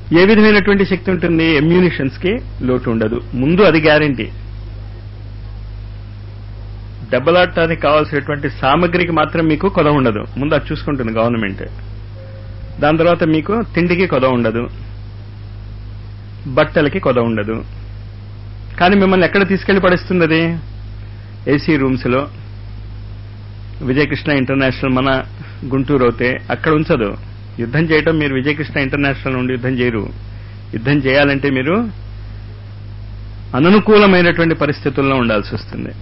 ఏ విధమైనటువంటి శక్తి ఉంటుంది ఎమ్యూనిషన్స్ కి లోటు ఉండదు ముందు అది గ్యారంటీ దెబ్బలాడటానికి కావాల్సినటువంటి సామగ్రికి మాత్రం మీకు కొద ఉండదు ముందు అది చూసుకుంటుంది గవర్నమెంట్ దాని తర్వాత మీకు తిండికి కొద ఉండదు బట్టలకి కొద ఉండదు కానీ మిమ్మల్ని ఎక్కడ తీసుకెళ్లి పడిస్తుంది అది ఏసీ రూమ్స్ లో విజయకృష్ణ ఇంటర్నేషనల్ మన గుంటూరు అవుతే అక్కడ ఉంచదు యుద్ధం చేయటం మీరు విజయకృష్ణ ఇంటర్నేషనల్ నుండి యుద్ధం చేయరు యుద్ధం చేయాలంటే మీరు అననుకూలమైనటువంటి పరిస్థితుల్లో ఉండాల్సి వస్తుంది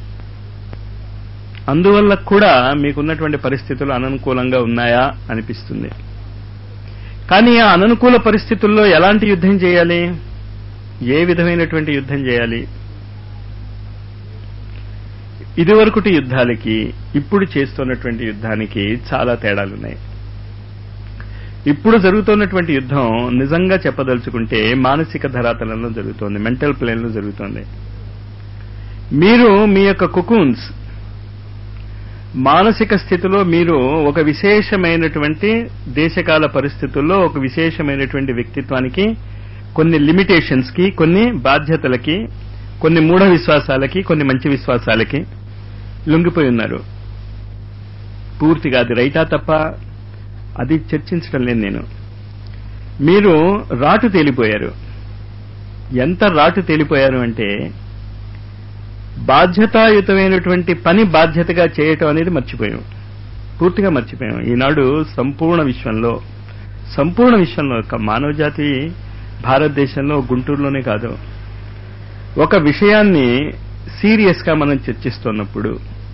అందువల్ల కూడా మీకున్నటువంటి పరిస్థితులు అననుకూలంగా ఉన్నాయా అనిపిస్తుంది కానీ ఆ అననుకూల పరిస్థితుల్లో ఎలాంటి యుద్ధం చేయాలి ఏ విధమైనటువంటి యుద్ధం చేయాలి ఇదివరకుటి యుద్ధాలకి ఇప్పుడు చేస్తున్నటువంటి యుద్ధానికి చాలా తేడాలున్నాయి ఇప్పుడు జరుగుతున్నటువంటి యుద్ధం నిజంగా చెప్పదలుచుకుంటే మానసిక ధరాతలంలో జరుగుతోంది మెంటల్ ప్లేన్లో జరుగుతోంది మీరు మీ యొక్క కుకూన్స్ మానసిక స్థితిలో మీరు ఒక విశేషమైనటువంటి దేశకాల పరిస్థితుల్లో ఒక విశేషమైనటువంటి వ్యక్తిత్వానికి కొన్ని లిమిటేషన్స్ కి కొన్ని బాధ్యతలకి కొన్ని మూఢ విశ్వాసాలకి కొన్ని మంచి విశ్వాసాలకి లొంగిపోయి ఉన్నారు పూర్తిగా అది రైటా తప్ప అది చర్చించడం లేదు నేను మీరు రాటు తేలిపోయారు ఎంత రాటు తేలిపోయారు అంటే బాధ్యతాయుతమైనటువంటి పని బాధ్యతగా చేయటం అనేది మర్చిపోయాం పూర్తిగా మర్చిపోయాం ఈనాడు సంపూర్ణ విశ్వంలో సంపూర్ణ విశ్వంలో ఒక మానవ జాతి భారతదేశంలో గుంటూరులోనే కాదు ఒక విషయాన్ని సీరియస్ గా మనం చర్చిస్తున్నప్పుడు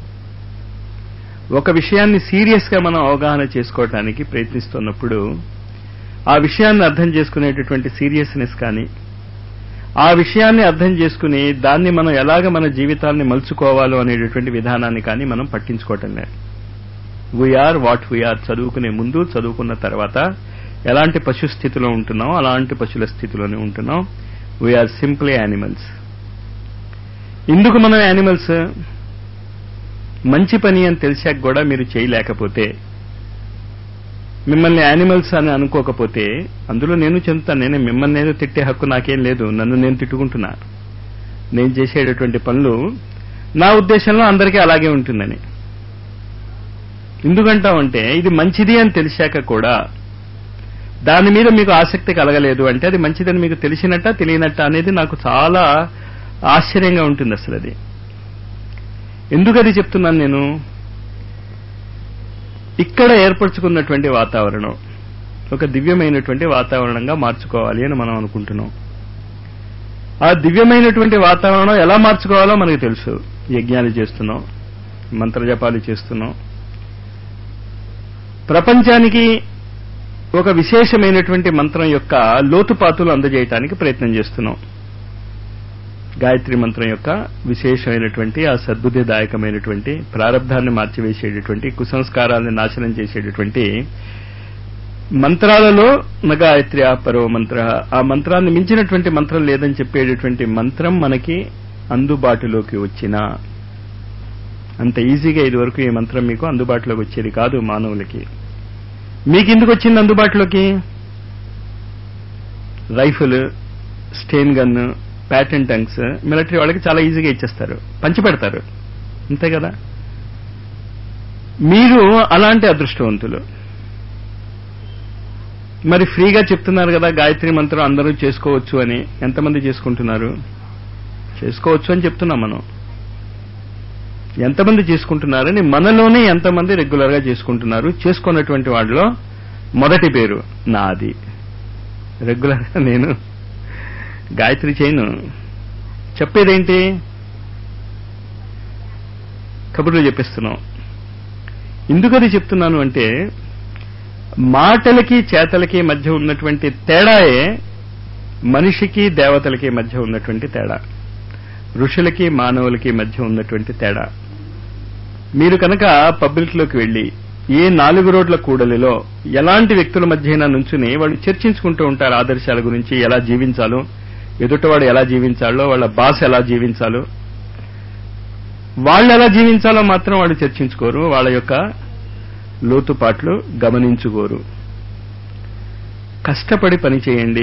ఒక విషయాన్ని సీరియస్ గా మనం అవగాహన చేసుకోవటానికి ప్రయత్నిస్తున్నప్పుడు ఆ విషయాన్ని అర్థం చేసుకునేటటువంటి సీరియస్నెస్ కానీ ఆ విషయాన్ని అర్థం చేసుకుని దాన్ని మనం ఎలాగ మన జీవితాన్ని మలుచుకోవాలో అనేటటువంటి విధానాన్ని కానీ మనం పట్టించుకోవటం లేదు వీఆర్ వాట్ వీఆర్ చదువుకునే ముందు చదువుకున్న తర్వాత ఎలాంటి పశు స్థితిలో ఉంటున్నాం అలాంటి పశువుల స్థితిలోనే ఉంటున్నాం వీఆర్ సింప్లీ యానిమల్స్ ఎందుకు మనం యానిమల్స్ మంచి పని అని తెలిసాక కూడా మీరు చేయలేకపోతే మిమ్మల్ని యానిమల్స్ అని అనుకోకపోతే అందులో నేను చెందుతాను నేనే మిమ్మల్ని నేను తిట్టే హక్కు నాకేం లేదు నన్ను నేను తిట్టుకుంటున్నా నేను చేసేటటువంటి పనులు నా ఉద్దేశంలో అందరికీ అలాగే ఉంటుందని ఎందుకంటామంటే ఇది మంచిది అని తెలిసాక కూడా దాని మీద మీకు ఆసక్తి కలగలేదు అంటే అది మంచిదని మీకు తెలిసినట్ట తెలియనట్ట అనేది నాకు చాలా ఆశ్చర్యంగా ఉంటుంది అసలు అది ఎందుకు అది చెప్తున్నాను నేను ఇక్కడ ఏర్పరచుకున్నటువంటి వాతావరణం ఒక దివ్యమైనటువంటి వాతావరణంగా మార్చుకోవాలి అని మనం అనుకుంటున్నాం ఆ దివ్యమైనటువంటి వాతావరణం ఎలా మార్చుకోవాలో మనకు తెలుసు యజ్ఞాలు చేస్తున్నాం మంత్రజపాలు చేస్తున్నాం ప్రపంచానికి ఒక విశేషమైనటువంటి మంత్రం యొక్క లోతుపాతులు అందజేయటానికి ప్రయత్నం చేస్తున్నాం గాయత్రి మంత్రం యొక్క విశేషమైనటువంటి ఆ సద్బుద్ధిదాయకమైనటువంటి ప్రారంధాన్ని మార్చివేసేటటువంటి కుసంస్కారాలను నాశనం చేసేటటువంటి మంత్రాలలో న గాయత్రి ఆ పరో మంత్ర ఆ మంత్రాన్ని మించినటువంటి మంత్రం లేదని చెప్పేటటువంటి మంత్రం మనకి అందుబాటులోకి వచ్చిన అంత ఈజీగా ఇదివరకు ఈ మంత్రం మీకు అందుబాటులోకి వచ్చేది కాదు మానవులకి మీకు ఎందుకు వచ్చింది అందుబాటులోకి rifle Sten gun patent tanks military వాళ్ళకి చాలా ఈజీగా ఇచ్చేస్తారు పంచి పెడతారు అంతే కదా మీరు అలాంటి అదృష్టవంతులు మరి ఫ్రీగా చెప్తున్నారు కదా గాయత్రి మంత్రం అందరూ చేసుకోవచ్చు అని ఎంతమంది చేసుకుంటున్నారు చేసుకోవచ్చు అని చెప్తున్నాం మనం ఎంతమంది చేసుకుంటున్నారని మనలోనే ఎంతమంది రెగ్యులర్ గా చేసుకుంటున్నారు చేసుకున్నటువంటి వాళ్ళలో మొదటి పేరు నాది రెగ్యులర్ గా నేను గాయత్రి చేయను చెప్పేదేంటి కబుర్లు చెప్పిస్తున్నాం ఎందుకది చెప్తున్నాను అంటే మాటలకి చేతలకి మధ్య ఉన్నటువంటి తేడాయే మనిషికి దేవతలకి మధ్య ఉన్నటువంటి తేడా ఋషులకి మానవులకి మధ్య ఉన్నటువంటి తేడా మీరు కనుక పబ్లిక్లోకి వెళ్లి ఏ నాలుగు రోడ్ల కూడలిలో ఎలాంటి వ్యక్తుల మధ్యన నుంచుని వాళ్ళు చర్చించుకుంటూ ఉంటారు ఆదర్శాల గురించి ఎలా జీవించాలో ఎదుటవాడు ఎలా జీవించాలో వాళ్ళ బాస్ ఎలా జీవించాలో వాళ్ళు ఎలా జీవించాలో మాత్రం వాళ్ళు చర్చించుకోరు వాళ్ళ యొక్క లోతుపాట్లు గమనించుకోరు కష్టపడి పని చేయండి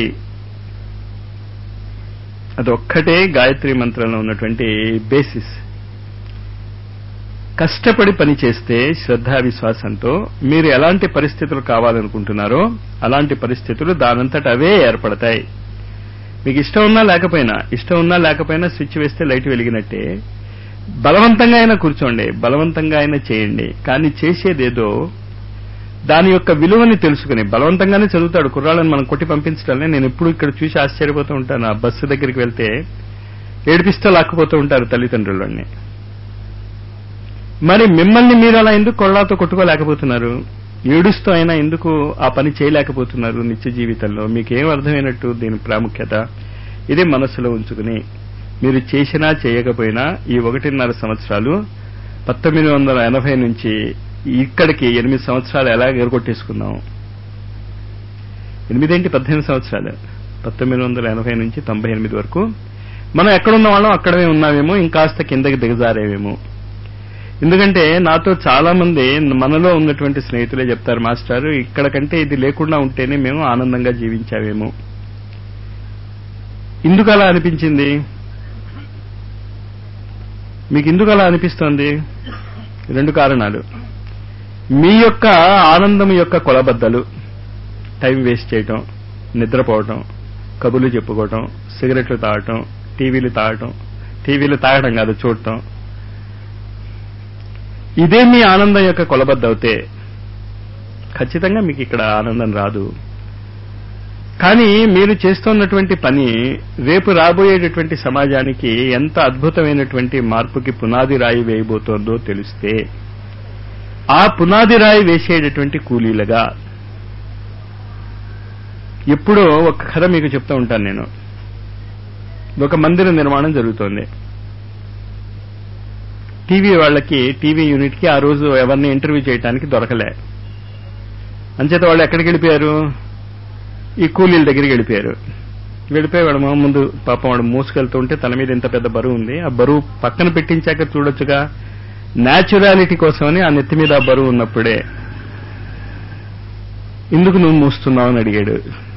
అదొక్కటే గాయత్రి మంత్రంలో ఉన్నటువంటి బేసిస్ కష్టపడి పని చేస్తే శ్రద్ధా విశ్వాసంతో మీరు ఎలాంటి పరిస్థితులు కావాలనుకుంటున్నారో అలాంటి పరిస్థితులు దానంతట అవే ఏర్పడతాయి మీకు ఇష్టం ఉన్నా లేకపోయినా ఇష్టం ఉన్నా లేకపోయినా స్విచ్ వేస్తే లైట్ వెలిగినట్టే బలవంతంగా అయినా కూర్చోండి బలవంతంగా అయినా చేయండి కానీ చేసేదేదో దాని యొక్క విలువని తెలుసుకుని బలవంతంగానే చదువుతాడు కుర్రాళ్ళని మనం కొట్టి పంపించడాలనే నేను ఎప్పుడు ఇక్కడ చూసి ఆశ్చర్యపోతూ ఉంటాను ఆ బస్సు దగ్గరికి వెళ్తే ఏడిపిస్తూ లాక్కుపోతూ ఉంటారు తల్లిదండ్రులని మరి మిమ్మల్ని మీరు అలా ఎందుకు కొళ్ళాతో కొట్టుకోలేకపోతున్నారు ఏడుస్తూ అయినా ఎందుకు ఆ పని చేయలేకపోతున్నారు నిత్య జీవితంలో మీకేం అర్థమైనట్టు దీని ప్రాముఖ్యత ఇదే మనస్సులో ఉంచుకుని మీరు చేసినా చేయకపోయినా ఈ ఒకటిన్నర సంవత్సరాలు పంతొమ్మిది వందల ఎనభై నుంచి ఇక్కడికి ఎనిమిది సంవత్సరాలు ఎలా ఎగరగొట్టేసుకున్నాం ఎనిమిదేంటి పద్దెనిమిది సంవత్సరాలు పంతొమ్మిది వందల ఎనభై నుంచి తొంభై ఎనిమిది వరకు మనం ఎక్కడున్న వాళ్ళం అక్కడే ఉన్నామేమో ఇంకాస్త కిందకి దిగజారేమేమో ఎందుకంటే నాతో చాలా మంది మనలో ఉన్నటువంటి స్నేహితులే చెప్తారు మాస్టర్ ఇక్కడ కంటే ఇది లేకుండా ఉంటేనే మేము ఆనందంగా జీవించావేమో ఎందుకు అలా అనిపించింది మీకు ఎందుకు అలా అనిపిస్తోంది రెండు కారణాలు మీ యొక్క ఆనందం యొక్క కొలబద్దలు టైం వేస్ట్ చేయటం నిద్రపోవటం కబుర్లు చెప్పుకోవటం సిగరెట్లు తాగటం టీవీలు తాగటం టీవీలు తాగటం కాదు చూడటం ఇదే మీ ఆనందం యొక్క కొలబద్దవుతే ఖచ్చితంగా మీకు ఇక్కడ ఆనందం రాదు కానీ మీరు చేస్తున్నటువంటి పని రేపు రాబోయేటటువంటి సమాజానికి ఎంత అద్భుతమైనటువంటి మార్పుకి పునాది రాయి వేయబోతోందో తెలిస్తే ఆ పునాది రాయి వేసేటటువంటి కూలీలుగా ఎప్పుడో ఒక కథ మీకు చెప్తూ ఉంటాను నేను ఒక మందిర నిర్మాణం జరుగుతోంది టీవీ వాళ్ళకి టీవీ యూనిట్ కి ఆ రోజు ఎవరిని ఇంటర్వ్యూ చేయడానికి దొరకలే అంచేత వాళ్ళు ఎక్కడికి వెళ్ళిపోయారు ఈ కూలీల దగ్గరికి వెళ్ళిపోయారు వెళ్ళిపోయి వాడు మా ముందు పాపం వాడు మోసుకెళ్తూ ఉంటే తల మీద ఇంత పెద్ద బరువు ఉంది ఆ బరువు పక్కన పెట్టించాక చూడొచ్చుగా న్యాచురాలిటీ కోసమని ఆ నెత్తి మీద ఆ బరువు ఉన్నప్పుడే ఎందుకు నువ్వు మోస్తున్నావు అని అడిగాడు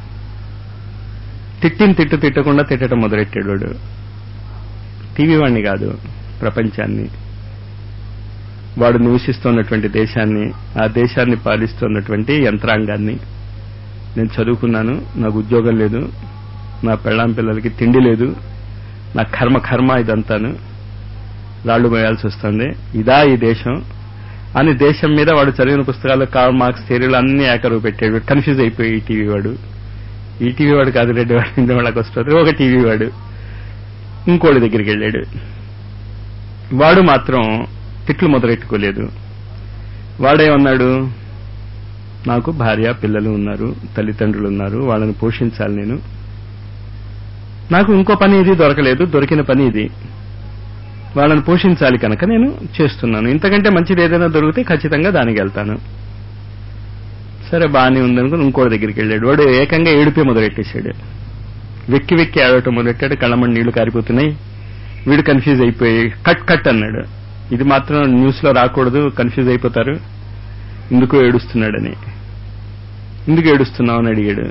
తిట్టిన తిట్టు తిట్టకుండా తిట్టడం మొదలెట్టాడు వాడు టీవీ వాడిని కాదు ప్రపంచాన్ని వాడు నివసిస్తున్నటువంటి దేశాన్ని ఆ దేశాన్ని పాలిస్తున్నటువంటి యంత్రాంగాన్ని నేను చదువుకున్నాను నాకు ఉద్యోగం లేదు నా పెళ్ళాం పిల్లలకి తిండి లేదు నా కర్మ కర్మ ఇదంతాను రాళ్లు మోయాల్సి వస్తుంది ఇదా ఈ దేశం అని దేశం మీద వాడు చదివిన పుస్తకాలు కాల్ మార్క్స్ థియరీలు అన్ని ఏకరువు పెట్టాడు కన్ఫ్యూజ్ అయిపోయి ఈ టీవీ వాడు ఈ టీవీ వాడు కాదు రెడ్డి వాడు ఇంత వాళ్ళకి వస్తుంది ఒక టీవీ వాడు ఇంకోటి దగ్గరికి వెళ్ళాడు వాడు మాత్రం తిట్లు మొదలెట్టుకోలేదు వాడేమన్నాడు నాకు భార్య పిల్లలు ఉన్నారు తల్లిదండ్రులు ఉన్నారు వాళ్ళని పోషించాలి నేను నాకు ఇంకో పని ఇది దొరకలేదు దొరికిన పని ఇది వాళ్ళని పోషించాలి కనుక నేను చేస్తున్నాను ఇంతకంటే మంచిది ఏదైనా దొరికితే ఖచ్చితంగా దానికి వెళ్తాను సరే బాగానే ఉందనుకుని ఇంకోటి దగ్గరికి వెళ్ళాడు వాడు ఏకంగా ఏడిపే మొదలెట్టేశాడు వెక్కి వెక్కి ఆడటం మొదలెట్టాడు కళ్ళమని నీళ్లు కారిపోతున్నాయి వీడు కన్ఫ్యూజ్ అయిపోయి కట్ కట్ అన్నాడు ఇది మాత్రం న్యూస్ లో రాకూడదు కన్ఫ్యూజ్ అయిపోతారు ఎందుకు ఏడుస్తున్నాడని ఎందుకు ఏడుస్తున్నావు అని అడిగాడు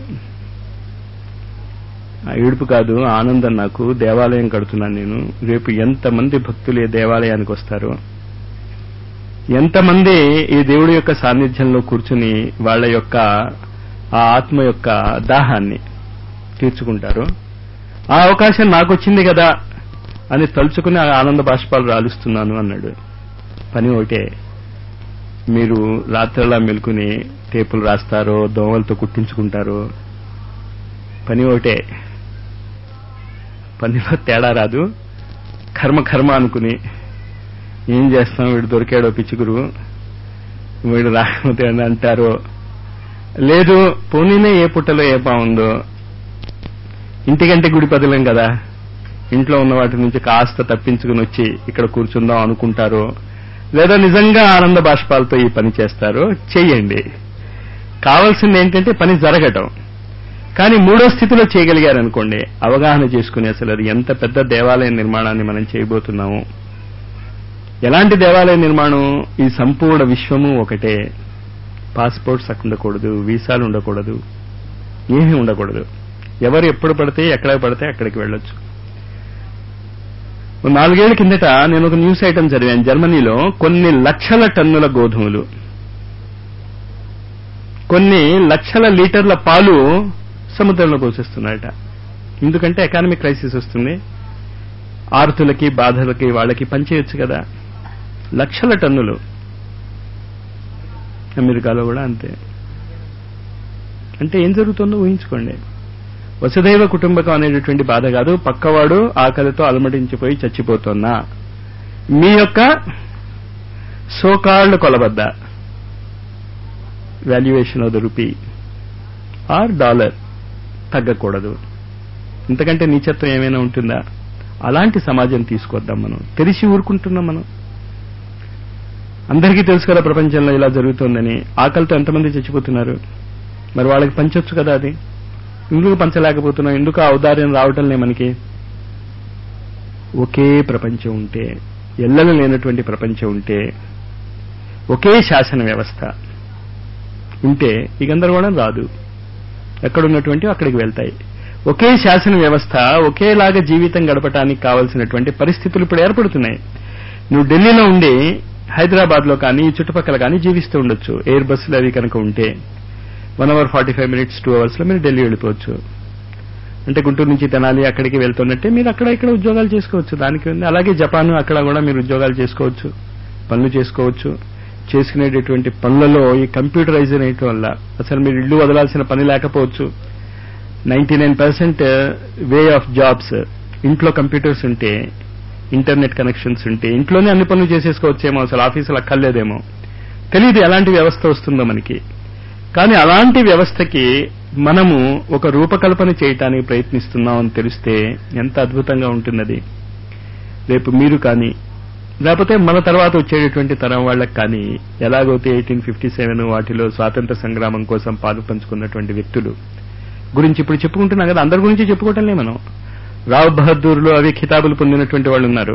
ఆ ఏడుపు కాదు ఆనందం నాకు దేవాలయం కడుతున్నాను నేను రేపు ఎంతమంది భక్తులు ఈ దేవాలయానికి వస్తారో ఎంతమంది ఈ దేవుడి యొక్క సాన్నిధ్యంలో కూర్చుని వాళ్ళ యొక్క ఆ ఆత్మ యొక్క దాహాన్ని తీర్చుకుంటారో ఆ అవకాశం నాకు వచ్చింది కదా అని తలుచుకుని ఆ ఆనంద బాష్పాలు రాలుస్తున్నాను అన్నాడు పని ఒకటే మీరు రాత్రిలా మెలుకుని టేపులు రాస్తారో దోమలతో కుట్టించుకుంటారో పని ఒకటే పనిలో తేడా రాదు కర్మ కర్మ అనుకుని ఏం చేస్తాం వీడు దొరికాడో పిచ్చుకురు వీడు రాకపోతే అని అంటారో లేదు పోనీనే ఏ పుట్టలో ఏ బాగుందో ఇంటికంటే గుడి పదలేం కదా ఇంట్లో ఉన్న వాటి నుంచి కాస్త తప్పించుకుని వచ్చి ఇక్కడ కూర్చుందాం అనుకుంటారో లేదా నిజంగా ఆనంద బాష్పాలతో ఈ పని చేస్తారో చెయ్యండి కావాల్సింది ఏంటంటే పని జరగటం కానీ మూడో స్థితిలో చేయగలిగారనుకోండి అవగాహన చేసుకుని అసలు అది ఎంత పెద్ద దేవాలయ నిర్మాణాన్ని మనం చేయబోతున్నాము ఎలాంటి దేవాలయ నిర్మాణం ఈ సంపూర్ణ విశ్వము ఒకటే పాస్పోర్ట్స్ ఉండకూడదు వీసాలు ఉండకూడదు ఏమీ ఉండకూడదు ఎవరు ఎప్పుడు పడితే ఎక్కడ పడితే అక్కడికి వెళ్ళొచ్చు ఓ నాలుగేళ్ల కిందట నేను ఒక న్యూస్ ఐటమ్ చదివాను జర్మనీలో కొన్ని లక్షల టన్నుల గోధుమలు కొన్ని లక్షల లీటర్ల పాలు సముద్రంలో పోసేస్తున్నారట ఎందుకంటే ఎకానమిక్ క్రైసిస్ వస్తుంది ఆర్తులకి బాధలకి వాళ్ళకి పనిచేయొచ్చు కదా లక్షల టన్నులు అమెరికాలో కూడా అంతే అంటే ఏం జరుగుతుందో ఊహించుకోండి వసుదైవ కుటుంబకం అనేటటువంటి బాధ కాదు పక్కవాడు ఆకలితో అలమటించిపోయి చచ్చిపోతున్నా మీ యొక్క సోకాళ్ళు కొలబద్ద valuation of the rupee or dollar తగ్గకూడదు ఇంతకంటే నీచత్వం ఏమైనా ఉంటుందా అలాంటి సమాజం తీసుకొద్దాం మనం తెలిసి ఊరుకుంటున్నాం మనం అందరికీ తెలుసు కదా ప్రపంచంలో ఇలా జరుగుతోందని ఆకలితో ఎంతమంది చచ్చిపోతున్నారు మరి వాళ్ళకి పంచొచ్చు కదా అది ఎందుకు పంచలేకపోతున్నాం ఎందుకు ఆ ఔదార్యం రావటం లే మనకి ఒకే ప్రపంచం ఉంటే ఎల్లలు లేనటువంటి ప్రపంచం ఉంటే ఒకే శాసన వ్యవస్థ ఉంటే ఈ గందరగోళం రాదు ఎక్కడున్నటువంటి అక్కడికి వెళ్తాయి ఒకే శాసన వ్యవస్థ ఒకేలాగా జీవితం గడపడానికి కావలసినటువంటి పరిస్థితులు ఇప్పుడు ఏర్పడుతున్నాయి నువ్వు ఢిల్లీలో ఉండి హైదరాబాద్ లో కానీ ఈ చుట్టుపక్కల కానీ జీవిస్తూ ఉండొచ్చు ఎయిర్ బస్సులు అవి కనుక ఉంటే one hour forty five minutes two hours లో మీరు ఢిల్లీ వెళ్ళిపోవచ్చు అంటే గుంటూరు నుంచి తెనాలి అక్కడికి వెళ్తున్నట్టే మీరు అక్కడ ఇక్కడ ఉద్యోగాలు చేసుకోవచ్చు దానికి ఉంది అలాగే జపాన్ అక్కడ కూడా మీరు ఉద్యోగాలు చేసుకోవచ్చు పనులు చేసుకోవచ్చు చేసుకునేటటువంటి పనులలో ఈ కంప్యూటరైజ్ అనేయటం వల్ల అసలు మీరు ఇల్లు వదలాల్సిన పని లేకపోవచ్చు ninety nine percent way of jobs ఇంట్లో కంప్యూటర్స్ ఉంటే ఇంటర్నెట్ కనెక్షన్స్ ఉంటే ఇంట్లోనే అన్ని పనులు చేసేసుకోవచ్చేమో అసలు ఆఫీసులు అక్కర్లేదేమో తెలియదు ఎలాంటి వ్యవస్థ వస్తుందో మనకి కానీ అలాంటి వ్యవస్థకి మనము ఒక రూపకల్పన చేయటానికి ప్రయత్నిస్తున్నాం అని తెలిస్తే ఎంత అద్భుతంగా ఉంటున్నది రేపు మీరు కానీ లేకపోతే మన తర్వాత వచ్చేటటువంటి తరం వాళ్ళకి కానీ ఎలాగైతే ఎయిటీన్ ఫిఫ్టీ సెవెన్ వాటిలో స్వాతంత్ర సంగ్రామం కోసం పాలు పంచుకున్నటువంటి వ్యక్తులు గురించి ఇప్పుడు చెప్పుకుంటున్నాం కదా అందరి గురించి చెప్పుకోవటంలే మనం రావ్ బహదూర్లు అవి ఖితాబులు పొందినటువంటి వాళ్ళు ఉన్నారు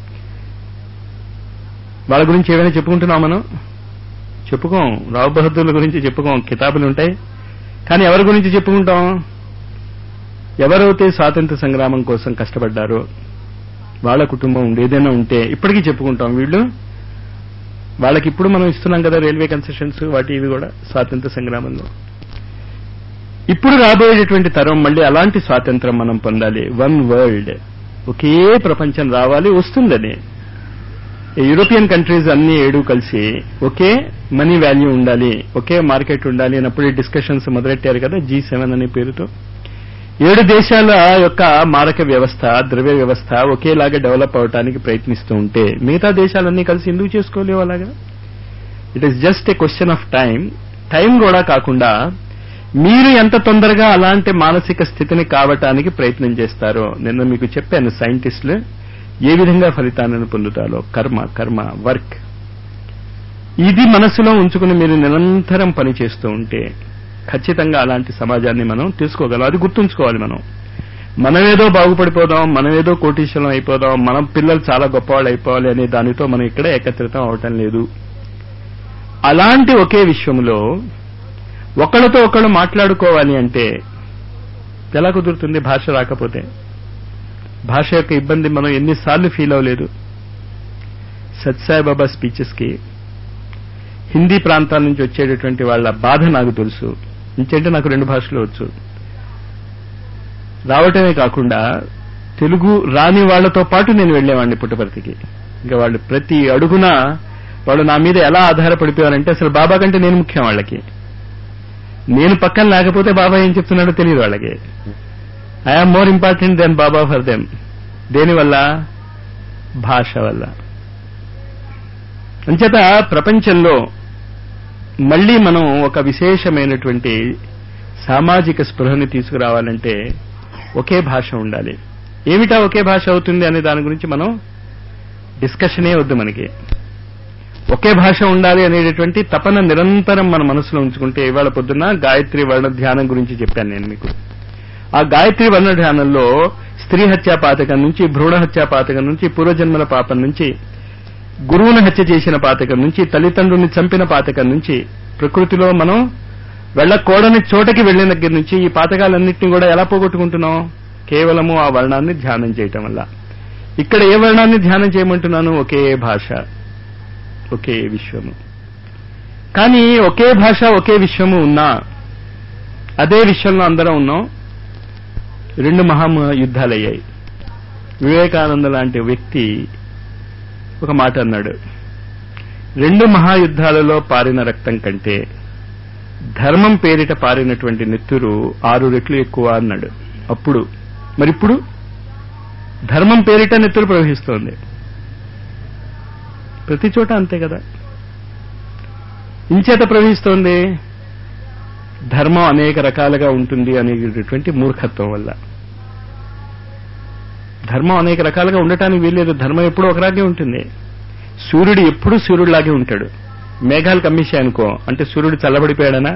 వాళ్ళ గురించి ఏమైనా చెప్పుకుంటున్నాం మనం చెప్పుకోం రావ్ బహదూర్ల గురించి చెప్పుకోం కితాబులు ఉంటాయి కానీ ఎవరి గురించి చెప్పుకుంటాం ఎవరైతే స్వాతంత్ర సంగ్రామం కోసం కష్టపడ్డారో వాళ్ళ కుటుంబం ఏదైనా ఉంటే ఇప్పటికీ చెప్పుకుంటాం వీళ్ళు వాళ్ళకి ఇప్పుడు మనం ఇస్తున్నాం కదా రైల్వే కన్సెషన్స్ వాటి ఇవి కూడా స్వాతంత్ర సంగ్రామంలో ఇప్పుడు రాబోయేటటువంటి తరం మళ్ళీ అలాంటి స్వాతంత్రం మనం పొందాలి వన్ వరల్డ్ ఒకే ప్రపంచం రావాలి వస్తుందని యూరోపియన్ కంట్రీస్ అన్ని ఏడు కలిసి ఒకే మనీ వాల్యూ ఉండాలి ఒకే మార్కెట్ ఉండాలి అన్నప్పుడు ఈ డిస్కషన్స్ మొదలెట్టారు కదా జీ సెవెన్ అనే పేరుతో ఏడు దేశాల యొక్క మారక వ్యవస్థ ద్రవ్య వ్యవస్థ ఒకేలాగా డెవలప్ అవడానికి ప్రయత్నిస్తూ ఉంటే మిగతా దేశాలన్నీ కలిసి ఎందుకు చేసుకోలేవు అలాగా it is just a question of time time కూడా కాకుండా మీరు ఎంత తొందరగా అలాంటి మానసిక స్థితిని కావటానికి ప్రయత్నం చేస్తారో నిన్న మీకు చెప్పాను సైంటిస్టులు ఏ విధంగా ఫలితాలను పొందుతారో కర్మ కర్మ వర్క్ ఇది మనసులో ఉంచుకుని మీరు నిరంతరం పని చేస్తూ ఉంటే ఖచ్చితంగా అలాంటి సమాజాన్ని మనం తీసుకోగలం అది గుర్తుంచుకోవాలి మనం మనమేదో బాగుపడిపోదాం మనమేదో కోటీశ్వరం అయిపోదాం మన పిల్లలు చాలా గొప్పవాళ్ళు అయిపోవాలి అనే దానితో మనం ఇక్కడ ఏకత్రితం అవటం లేదు అలాంటి ఒకే విషయంలో ఒకళ్ళతో ఒకళ్ళు మాట్లాడుకోవాలి అంటే ఎలా కుదురుతుంది భాష రాకపోతే భాష యొక్క ఇబ్బంది మనం ఎన్నిసార్లు ఫీల్ అవ్వలేదు సత్సాయిబాబా స్పీచెస్ కి హిందీ ప్రాంతాల నుంచి వచ్చేటటువంటి వాళ్ళ బాధ నాకు తెలుసు ఇంకంటే నాకు రెండు భాషలు వచ్చు రావటమే కాకుండా తెలుగు రాని వాళ్లతో పాటు నేను వెళ్లేవాడిని పుట్టపర్తికి ఇంకా వాళ్ళు ప్రతి అడుగున వాళ్ళు నా మీద ఎలా ఆధారపడిపోయారంటే అసలు బాబా కంటే నేను ముఖ్యం వాళ్ళకి నేను పక్కన లేకపోతే బాబా ఏం చెప్తున్నాడో తెలియదు వాళ్ళకి I am more important then Baba for them దేనివల్ల భాష వల్ల అంచేత ప్రపంచంలో మళ్ళీ మనం ఒక విశేషమైనటువంటి సామాజిక స్పృహని తీసుకురావాలంటే ఒకే భాష ఉండాలి ఏమిటా ఒకే భాష అవుతుంది అనే దాని గురించి మనం డిస్కషనే వద్దు మనకి ఒకే భాష ఉండాలి అనేటటువంటి తపన నిరంతరం మన మనసులో ఉంచుకుంటే ఇవాళ పొద్దున్న గాయత్రి వర్ణ ధ్యానం గురించి చెప్పాను నేను మీకు ఆ గాయత్రి వర్ణ ధ్యానంలో స్త్రీ హత్యా పాతకం నుంచి భ్రూణ హత్యా పాతకం నుంచి పూర్వజన్మల పాపం నుంచి గురువును హత్య చేసిన పాతకం నుంచి తల్లిదండ్రుల్ని చంపిన పాతకం నుంచి ప్రకృతిలో మనం వెళ్ళకూడని చోటకి వెళ్ళిన దగ్గర నుంచి ఈ పాతకాలన్నింటినీ కూడా ఎలా పోగొట్టుకుంటున్నాం కేవలము ఆ వర్ణాన్ని ధ్యానం చేయటం వల్ల ఇక్కడ ఏ వర్ణాన్ని ధ్యానం చేయమంటున్నాను ఒకే భాష ఒకే విశ్వము కానీ ఒకే భాష ఒకే విశ్వము ఉన్నా అదే విశ్వంలో అందరం ఉన్నాం రెండు మహా యుద్ధాలు అయ్యాయి వివేకానంద లాంటి వ్యక్తి ఒక మాట అన్నాడు రెండు మహాయుద్ధాలలో పారిన రక్తం కంటే ధర్మం పేరిట పారినటువంటి నెత్తురు ఆరు రెట్లు ఎక్కువ అన్నాడు అప్పుడు మరిప్పుడు ధర్మం పేరిట నెత్తురు ప్రవహిస్తోంది ప్రతి చోట అంతే కదా ఇంచేత ప్రవహిస్తోంది ధర్మం అనేక రకాలుగా ఉంటుంది అనేటటువంటి మూర్ఖత్వం వల్ల ధర్మం అనేక రకాలుగా ఉండటానికి వీల్లేదు ధర్మం ఎప్పుడూ ఒకలాగే ఉంటుంది సూర్యుడు ఎప్పుడూ సూర్యుడిలాగే ఉంటాడు మేఘాలు కమ్మేశాయి అనుకో అంటే సూర్యుడు చల్లబడిపోయాడనా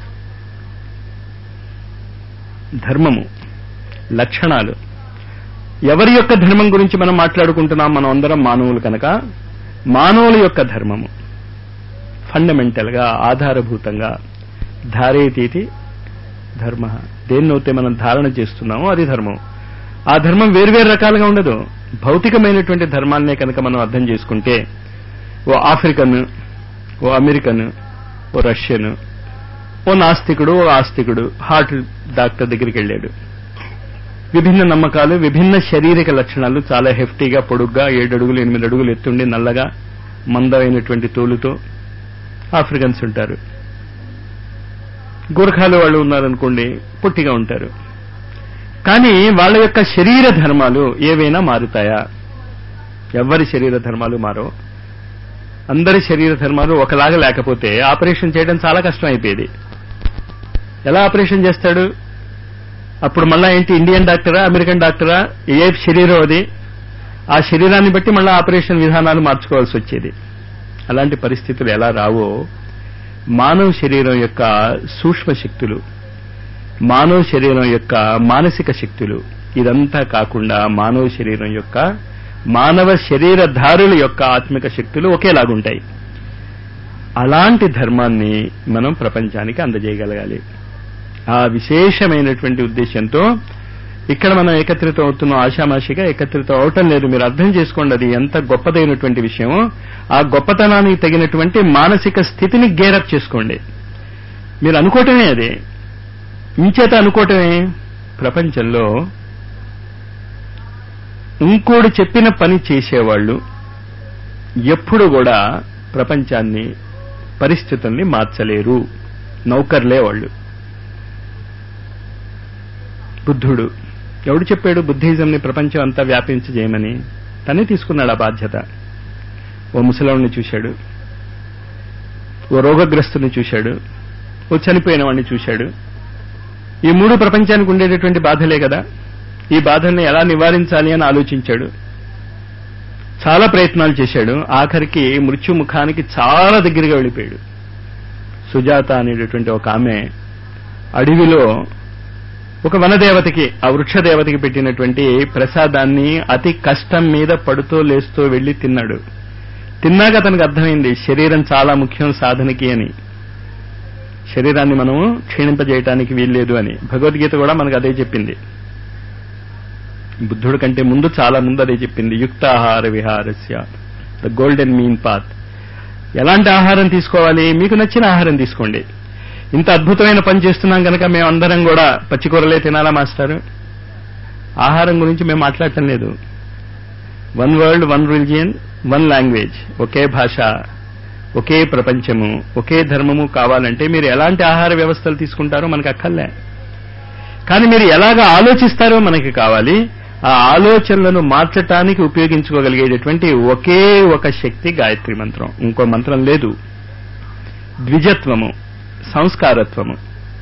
ధర్మము లక్షణాలు ఎవరి యొక్క ధర్మం గురించి మనం మాట్లాడుకుంటున్నాం మనం అందరం మానవులు కనుక మానవుల యొక్క ధర్మము ఫండమెంటల్ గా ఆధారభూతంగా ధారేతీతి ధర్మ దేన్నైతే మనం ధారణ చేస్తున్నామో అది ధర్మం ఆ ధర్మం వేరువేరు రకాలుగా ఉండదు భౌతికమైనటువంటి ధర్మాన్నే కనుక మనం అర్థం చేసుకుంటే ఓ ఆఫ్రికన్ ఓ అమెరికన్ ఓ రష్యన్ ఓ నాస్తికుడు ఓ ఆస్తికుడు హార్ట్ డాక్టర్ దగ్గరికి వెళ్ళాడు విభిన్న నమ్మకాలు విభిన్న శారీరక లక్షణాలు చాలా హెఫ్టీగా పొడుగ్గా ఏడు అడుగులు ఎనిమిది అడుగులు ఎత్తుండి నల్లగా మందమైనటువంటి తోలుతో ఆఫ్రికన్స్ ఉంటారు గూర్ఖాలు వాళ్ళు ఉన్నారనుకోండి పొట్టిగా ఉంటారు కానీ వాళ్ళ యొక్క శరీర ధర్మాలు ఏవైనా మారుతాయా ఎవరి శరీర ధర్మాలు మారో అందరి శరీర ధర్మాలు ఒకలాగా లేకపోతే ఆపరేషన్ చేయడం చాలా కష్టం అయిపోయేది ఎలా ఆపరేషన్ చేస్తాడు అప్పుడు మళ్ళా ఏంటి ఇండియన్ డాక్టరా అమెరికన్ డాక్టరా ఏ శరీరం అది ఆ శరీరాన్ని బట్టి మళ్ళా ఆపరేషన్ విధానాలు మార్చుకోవాల్సి వచ్చేది అలాంటి పరిస్థితులు ఎలా రావో మానవ శరీరం యొక్క సూక్ష్మ శక్తులు మానవ శరీరం యొక్క మానసిక శక్తులు ఇదంతా కాకుండా మానవ శరీరం యొక్క మానవ శరీరధారుల యొక్క ఆత్మిక శక్తులు ఒకేలాగుంటాయి అలాంటి ధర్మాన్ని మనం ప్రపంచానికి అందజేయగలగాలి ఆ విశేషమైనటువంటి ఉద్దేశంతో ఇక్కడ మనం ఏకత్రితం అవుతున్నాం ఆషామాషిగా ఏకత్రితం అవటం లేదు మీరు అర్థం చేసుకోండి అది ఎంత గొప్పదైనటువంటి విషయమో ఆ గొప్పతనానికి తగినటువంటి మానసిక స్థితిని గేరప్ చేసుకోండి మీరు అనుకోవటమే అదే ఇంచేత అనుకోవటమే ప్రపంచంలో ఇంకోడు చెప్పిన పని చేసేవాళ్ళు ఎప్పుడు కూడా ప్రపంచాన్ని పరిస్థితుల్ని మార్చలేరు నౌకర్లే వాళ్ళు బుద్ధుడు ఎవడు చెప్పాడు బుద్ధిజంని ప్రపంచం అంతా వ్యాపించి చేయమని తనే తీసుకున్నాడు ఆ బాధ్యత ఓ ముసలాడిని చూశాడు ఓ రోగగ్రస్తుని చూశాడు ఓ చనిపోయిన వాడిని చూశాడు ఈ మూడు ప్రపంచానికి ఉండేటటువంటి బాధలే కదా ఈ బాధల్ని ఎలా నివారించాలి అని ఆలోచించాడు చాలా ప్రయత్నాలు చేశాడు ఆఖరికి మృత్యుముఖానికి చాలా దగ్గరగా వెళ్ళిపోయాడు సుజాత అనేటటువంటి ఒక ఆమె అడవిలో ఒక వనదేవతకి ఆ వృక్షదేవతకి పెట్టినటువంటి ప్రసాదాన్ని అతి కష్టం మీద పడుతూ లేస్తూ వెళ్లి తిన్నాడు తిన్నాక అతనికి అర్థమైంది శరీరం చాలా ముఖ్యం సాధనకి అని శరీరాన్ని మనము క్షీణింపజేయటానికి వీల్లేదు అని భగవద్గీత కూడా మనకు అదే చెప్పింది బుద్ధుడి కంటే ముందు చాలా ముందు అదే చెప్పింది యుక్తాహార విహారస్య ద గోల్డెన్ మీన్ పాత్ ఎలాంటి ఆహారం తీసుకోవాలి మీకు నచ్చిన ఆహారం తీసుకోండి ఇంత అద్భుతమైన పని చేస్తున్నాం కనుక మేము అందరం కూడా పచ్చికూరలే తినాలా మాస్టారు ఆహారం గురించి మేము మాట్లాడటం లేదు one world one religion one language ఒకే భాష ఒకే ప్రపంచము ఒకే ధర్మము కావాలంటే మీరు ఎలాంటి ఆహార వ్యవస్థలు తీసుకుంటారో మనకు అక్కర్లే కానీ మీరు ఎలాగ ఆలోచిస్తారో మనకి కావాలి ఆ ఆలోచనలను మార్చటానికి ఉపయోగించుకోగలిగేటటువంటి ఒకే ఒక శక్తి గాయత్రి మంత్రం ఇంకో మంత్రం లేదు ద్విజత్వము సంస్కారత్వము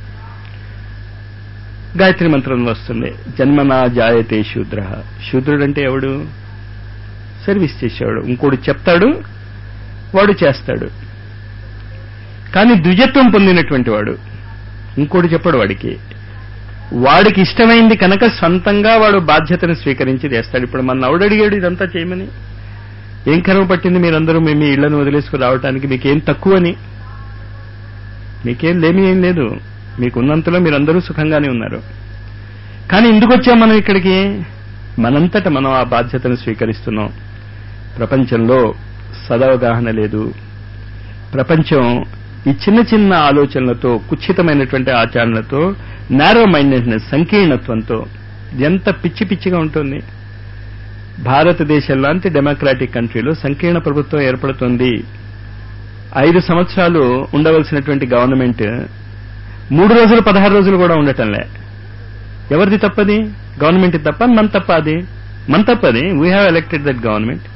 గాయత్రి మంత్రంలో వస్తుంది జన్మనా జాయతే శూద్ర శూద్రుడంటే ఎవడు సర్వీస్ చేసేవాడు ఇంకోడు చెప్తాడు వాడు చేస్తాడు కానీ ద్విజత్వం పొందినటువంటి వాడు ఇంకోటి చెప్పడు వాడికి వాడికి ఇష్టమైంది కనుక సొంతంగా వాడు బాధ్యతను స్వీకరించి చేస్తాడు ఇప్పుడు మన నవుడడిగాడు ఇదంతా చేయమని ఏం కరువు పట్టింది మీరందరూ మేము మీ ఇళ్లను వదిలేసుకు రావటానికి మీకేం తక్కువని మీకేం లేమి ఏం లేదు మీకు ఉన్నంతలో మీరందరూ సుఖంగానే ఉన్నారు కానీ ఎందుకు వచ్చాం మనం ఇక్కడికి మనంతట మనం ఆ బాధ్యతను స్వీకరిస్తున్నాం ప్రపంచంలో సదవగాహన లేదు ప్రపంచం ఈ చిన్న చిన్న ఆలోచనలతో కుచ్చితమైనటువంటి ఆచరణలతో నారో మైండెడ్నెస్ సంకీర్ణత్వంతో ఎంత పిచ్చి పిచ్చిగా ఉంటుంది భారతదేశం లాంటి డెమోక్రాటిక్ కంట్రీలో సంకీర్ణ ప్రభుత్వం ఏర్పడుతుంది ఐదు సంవత్సరాలు ఉండవలసినటువంటి గవర్నమెంట్ మూడు రోజులు పదహారు రోజులు కూడా ఉండటంలే ఎవరిది తప్పది గవర్నమెంట్ తప్ప మన తప్ప అది మన తప్పది we have elected that government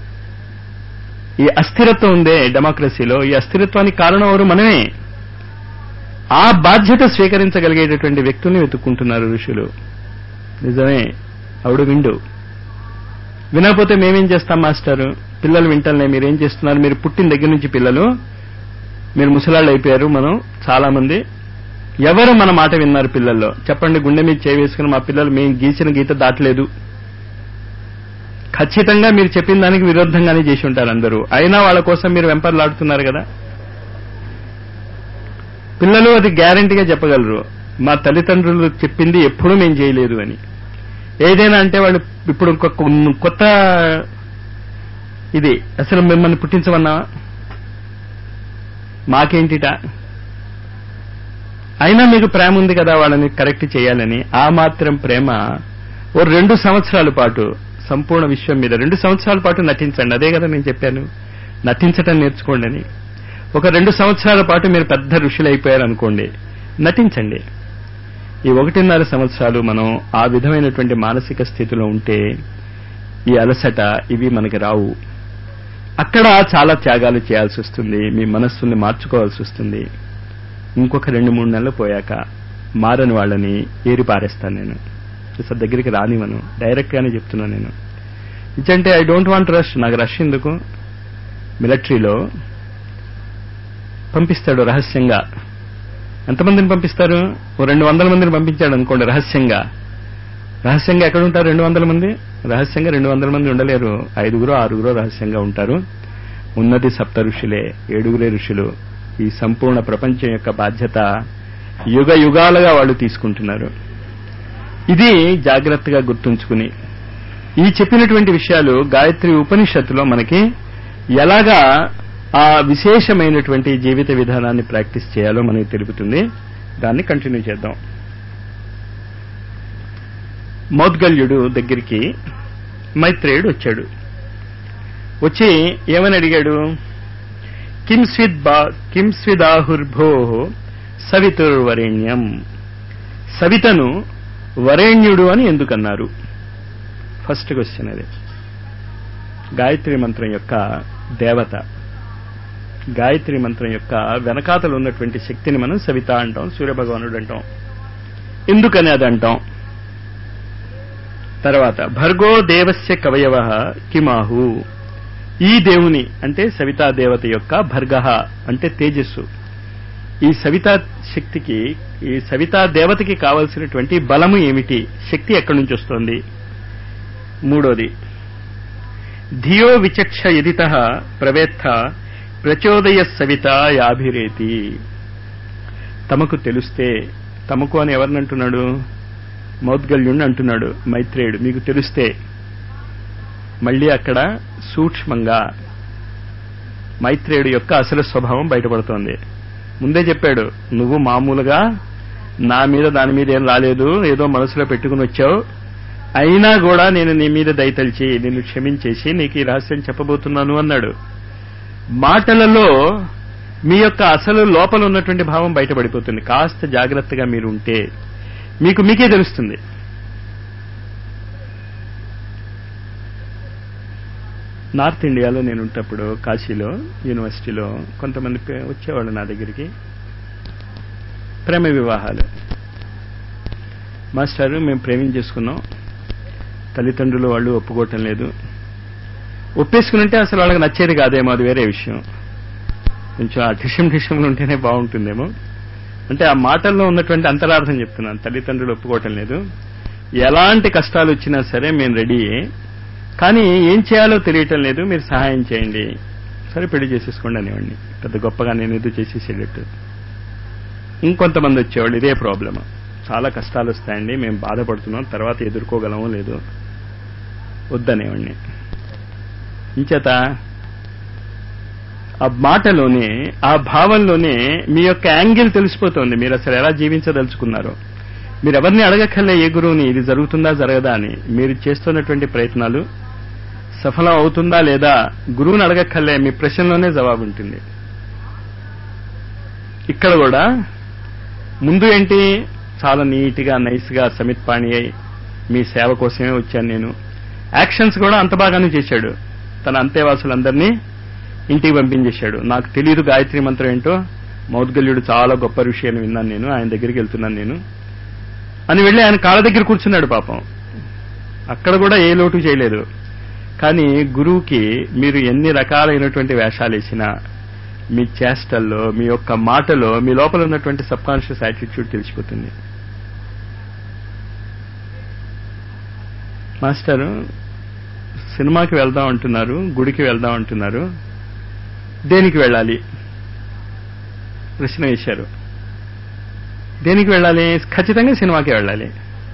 ఈ అస్థిరత్వం ఉందే డెమోక్రసీలో ఈ అస్థిరత్వానికి కారణం ఎవరు మనమే ఆ బాధ్యత స్వీకరించగలిగేటటువంటి వ్యక్తుల్ని వెతుక్కుంటున్నారు ఋషులు నిజమే అవుడు విండు వినకపోతే మేమేం చేస్తాం మాస్టారు పిల్లలు వింటలే మీరేం చేస్తున్నారు మీరు పుట్టిన దగ్గర నుంచి పిల్లలు మీరు ముసలాళ్ళు అయిపోయారు మనం చాలా మంది ఎవరు మన మాట విన్నారు పిల్లల్లో చెప్పండి గుండె మీద చేయి వేసుకుని మా పిల్లలు మేము గీసిన గీత దాటలేదు ఖచ్చితంగా మీరు చెప్పిన దానికి విరుద్ధంగానే చేసి ఉంటారు అందరూ అయినా వాళ్ళ కోసం మీరు వెంపర్లాడుతున్నారు కదా పిల్లలు అది గ్యారంటీగా చెప్పగలరు మా తల్లిదండ్రులు చెప్పింది ఎప్పుడూ మేము చేయలేదు అని ఏదైనా అంటే వాళ్ళు ఇప్పుడు ఇంకొక కొత్త ఇది అసలు మిమ్మల్ని పుట్టించమన్నా మాకేంటిట అయినా మీకు ప్రేమ ఉంది కదా వాళ్ళని కరెక్ట్ చేయాలని ఆ మాత్రం ప్రేమ ఓ రెండు సంవత్సరాల పాటు సంపూర్ణ విశ్వం మీద రెండు సంవత్సరాల పాటు నటించండి అదే కదా నేను చెప్పాను నటించటం నేర్చుకోండి అని ఒక రెండు సంవత్సరాల పాటు మీరు పెద్ద ఋషులు అయిపోయారు అనుకోండి నటించండి ఈ ఒకటిన్నర సంవత్సరాలు మనం ఆ విధమైనటువంటి మానసిక స్థితిలో ఉంటే ఈ అలసట ఇవి మనకి రావు అక్కడ చాలా త్యాగాలు చేయాల్సి వస్తుంది మీ మనస్సుని మార్చుకోవాల్సి వస్తుంది ఇంకొక రెండు మూడు నెలలు పోయాక మారని వాళ్ళని ఏరి పారేస్తాను నేను అసలు దగ్గరికి రానివ్వను డైరెక్ట్ గానే చెప్తున్నాను నేను ఇచ్చంటే ఐ డోంట్ వాంట్ రష్ నాకు రష్ ఎందుకు మిలిటరీలో పంపిస్తాడు రహస్యంగా ఎంతమందిని పంపిస్తారు ఓ రెండు వందల మందిని పంపించాడు అనుకోండి రహస్యంగా రహస్యంగా ఎక్కడ ఉంటారు రెండు వందల మంది రహస్యంగా రెండు వందల మంది ఉండలేరు ఐదుగురు ఆరుగురు రహస్యంగా ఉంటారు ఉన్నది సప్త ఋషులే ఏడుగురే ఋషులు ఈ సంపూర్ణ ప్రపంచం యొక్క బాధ్యత యుగ యుగాలుగా వాళ్ళు తీసుకుంటున్నారు ఇది జాగ్రత్తగా గుర్తుంచుకుని ఈ చెప్పినటువంటి విషయాలు గాయత్రి ఉపనిషత్తులో మనకి ఎలాగా ఆ విశేషమైనటువంటి జీవిత విధానాన్ని ప్రాక్టీస్ చేయాలో మనకి తెలుపుతుంది దాన్ని కంటిన్యూ చేద్దాం మౌద్గల్యుడు దగ్గరికి మైత్రేయుడు వచ్చాడు వచ్చి ఏమని అడిగాడు కిం స్విద్ బా కిం స్విదాహుర్భో సవితుర్వరేణ్యం సవితను వరేణ్యుడు అని ఎందుకన్నారు ఫస్ట్ క్వశ్చన్ అది గాయత్రి మంత్రం యొక్క దేవత గాయత్రి మంత్రం యొక్క వెనకాతలు ఉన్నటువంటి శక్తిని మనం సవిత అంటాం సూర్యభగవానుడు అంటాం ఎందుకని అది అంటాం తర్వాత భర్గో దేవస్య కవయవ కిమాహు ఈ దేవుని అంటే సవితా దేవత యొక్క భర్గ అంటే తేజస్సు ఈ సవితా శక్తికి ఈ సవితా దేవతకి కావలసినటువంటి బలము ఏమిటి శక్తి ఎక్కడి నుంచి వస్తోంది మూడోది ధియో విచక్ష యదిత ప్రవేత్త ప్రచోదయ సవిత యాభిరేతి తమకు తెలిస్తే తమకు అని ఎవరినంటున్నాడు మౌద్గల్యుణ్ణి అంటున్నాడు మైత్రేయుడు మీకు తెలిస్తే మళ్ళీ అక్కడ సూక్ష్మంగా మైత్రేయుడు యొక్క అసలు స్వభావం బయటపడుతోంది ముందే చెప్పాడు నువ్వు మామూలుగా నా మీద దాని మీద ఏం రాలేదు ఏదో మనసులో పెట్టుకుని వచ్చావు అయినా కూడా నేను నీ మీద దయతలిచి నిన్ను క్షమించేసి నీకు ఈ రహస్యం చెప్పబోతున్నాను అన్నాడు మాటలలో మీ యొక్క అసలు లోపల ఉన్నటువంటి భావం బయటపడిపోతుంది కాస్త జాగ్రత్తగా మీరు ఉంటే మీకు మీకే తెలుస్తుంది నార్త్ ఇండియాలో నేను ఉంటప్పుడు కాశీలో యూనివర్సిటీలో కొంతమంది పే- వచ్చేవాళ్ళు నా దగ్గరికి ప్రేమ వివాహాలు మాస్టారు మేము ప్రేమించేసుకున్నాం తల్లిదండ్రులు వాళ్ళు ఒప్పుకోవటం లేదు ఒప్పేసుకునంటే అసలు వాళ్ళకి నచ్చేది కాదేమో అది వేరే విషయం కొంచెం ఆ ఠిషం ఠిషంలు ఉంటేనే బాగుంటుందేమో అంటే ఆ మాటల్లో ఉన్నటువంటి అంతరార్థం చెప్తున్నాను తల్లిదండ్రులు ఒప్పుకోవటం లేదు ఎలాంటి కష్టాలు వచ్చినా సరే మేము రెడీ కానీ ఏం చేయాలో తెలియటం లేదు మీరు సహాయం చేయండి సరే పెళ్లి చేసేసుకోండి అనేవాడిని పెద్ద గొప్పగా నేను ఏదో చేసేసేటట్టు ఇంకొంతమంది వచ్చేవాళ్ళు ఇదే ప్రాబ్లమ్ చాలా కష్టాలు వస్తాయండి మేము బాధపడుతున్నాం తర్వాత ఎదుర్కోగలమో లేదో వద్దనేవాడిని ఇంచేత ఆ మాటలోనే ఆ భావంలోనే మీ యొక్క యాంగిల్ తెలిసిపోతుంది మీరు అసలు ఎలా జీవించదలుచుకున్నారో మీరు ఎవరిని అడగక్కర్లే ఏ గురువుని ఇది జరుగుతుందా జరగదా అని మీరు చేస్తున్నటువంటి ప్రయత్నాలు సఫలం అవుతుందా లేదా గురువుని అడగక్కర్లే మీ ప్రశ్నలోనే జవాబు ఉంటుంది ఇక్కడ కూడా ముందు ఏంటి చాలా నీట్గా నైస్గా సమిత్ పాణి అయి మీ సేవ కోసమే వచ్చాను నేను యాక్షన్స్ కూడా అంత బాగానే చేశాడు తన అంతేవాసులందరినీ ఇంటికి పంపించేశాడు నాకు తెలియదు గాయత్రి మంత్రం ఏంటో మౌద్గల్యుడు చాలా గొప్ప ఋషి అని విన్నాను నేను ఆయన దగ్గరికి వెళ్తున్నాను నేను అని వెళ్ళి ఆయన కాళ్ళ దగ్గర కూర్చున్నాడు పాపం అక్కడ కూడా ఏ లోటు చేయలేదు కానీ గురువుకి మీరు ఎన్ని రకాలైనటువంటి వేషాలు వేసినా మీ చేష్టల్లో మీ యొక్క మాటలో మీ లోపల ఉన్నటువంటి సబ్ కాన్షియస్ యాటిట్యూడ్ తెలిసిపోతుంది మాస్టర్ సినిమాకి వెళ్దాం అంటున్నారు గుడికి వెళ్దాం అంటున్నారు దేనికి వెళ్ళాలి ప్రశ్న వేశారు దేనికి వెళ్ళాలి ఖచ్చితంగా సినిమాకి వెళ్ళాలి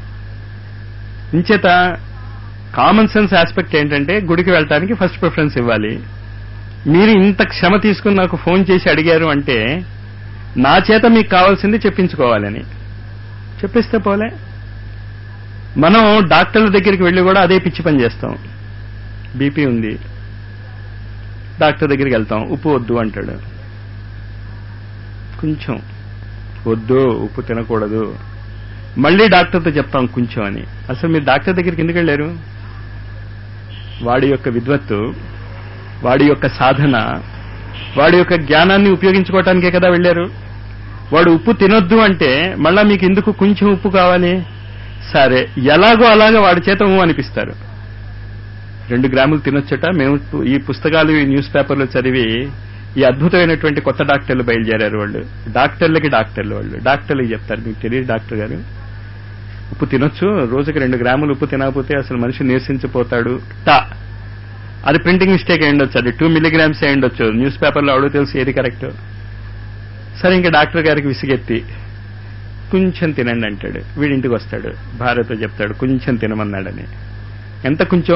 ఇంచేత కామన్ సెన్స్ ఆస్పెక్ట్ ఏంటంటే గుడికి వెళ్ళటానికి ఫస్ట్ ప్రిఫరెన్స్ ఇవ్వాలి మీరు ఇంత క్షమ తీసుకుని నాకు ఫోన్ చేసి అడిగారు అంటే నా చేత మీకు కావాల్సింది చెప్పించుకోవాలని చెప్పిస్తే పోలే మనం డాక్టర్ల దగ్గరికి వెళ్ళి కూడా అదే పిచ్చి పని చేస్తాం బీపీ ఉంది డాక్టర్ దగ్గరికి వెళ్తాం ఉప్పు వద్దు అంటాడు కొంచెం వద్దు ఉప్పు తినకూడదు మళ్ళీ డాక్టర్తో చెప్తాం కొంచెం అని అసలు మీరు డాక్టర్ దగ్గరికి ఎందుకు వెళ్ళారు వాడి యొక్క విద్వత్తు వాడి యొక్క సాధన వాడి యొక్క జ్ఞానాన్ని ఉపయోగించుకోవటానికే కదా వెళ్ళారు వాడు ఉప్పు తినొద్దు అంటే మళ్ళా మీకు ఎందుకు కొంచెం ఉప్పు కావాలి సరే ఎలాగో అలాగా వాడి చేత ఊ అనిపిస్తారు రెండు గ్రాములు తినొచ్చట మేము ఈ పుస్తకాలు ఈ న్యూస్ పేపర్లు చదివి ఈ అద్భుతమైనటువంటి కొత్త డాక్టర్లు బయలుదేరారు వాళ్ళు డాక్టర్లకి డాక్టర్లు వాళ్ళు డాక్టర్లకి చెప్తారు మీకు తెలియదు డాక్టర్ గారు ఉప్పు తినొచ్చు రోజుకి రెండు గ్రాములు ఉప్పు తినకపోతే అసలు మనిషి నీరసించిపోతాడు టా అది ప్రింటింగ్ మిస్టేక్ అయి ఉండొచ్చు అది టూ మిల్లీగ్రామ్స్ అయి ఉండొచ్చు న్యూస్ పేపర్లో అడుగు తెలుసు ఏది కరెక్ట్ సరే ఇంకా డాక్టర్ గారికి విసిగెత్తి కొంచెం తినండి అంటాడు వీడింటికి వస్తాడు భార్యతో చెప్తాడు కొంచెం తినమన్నాడని ఎంత కొంచెం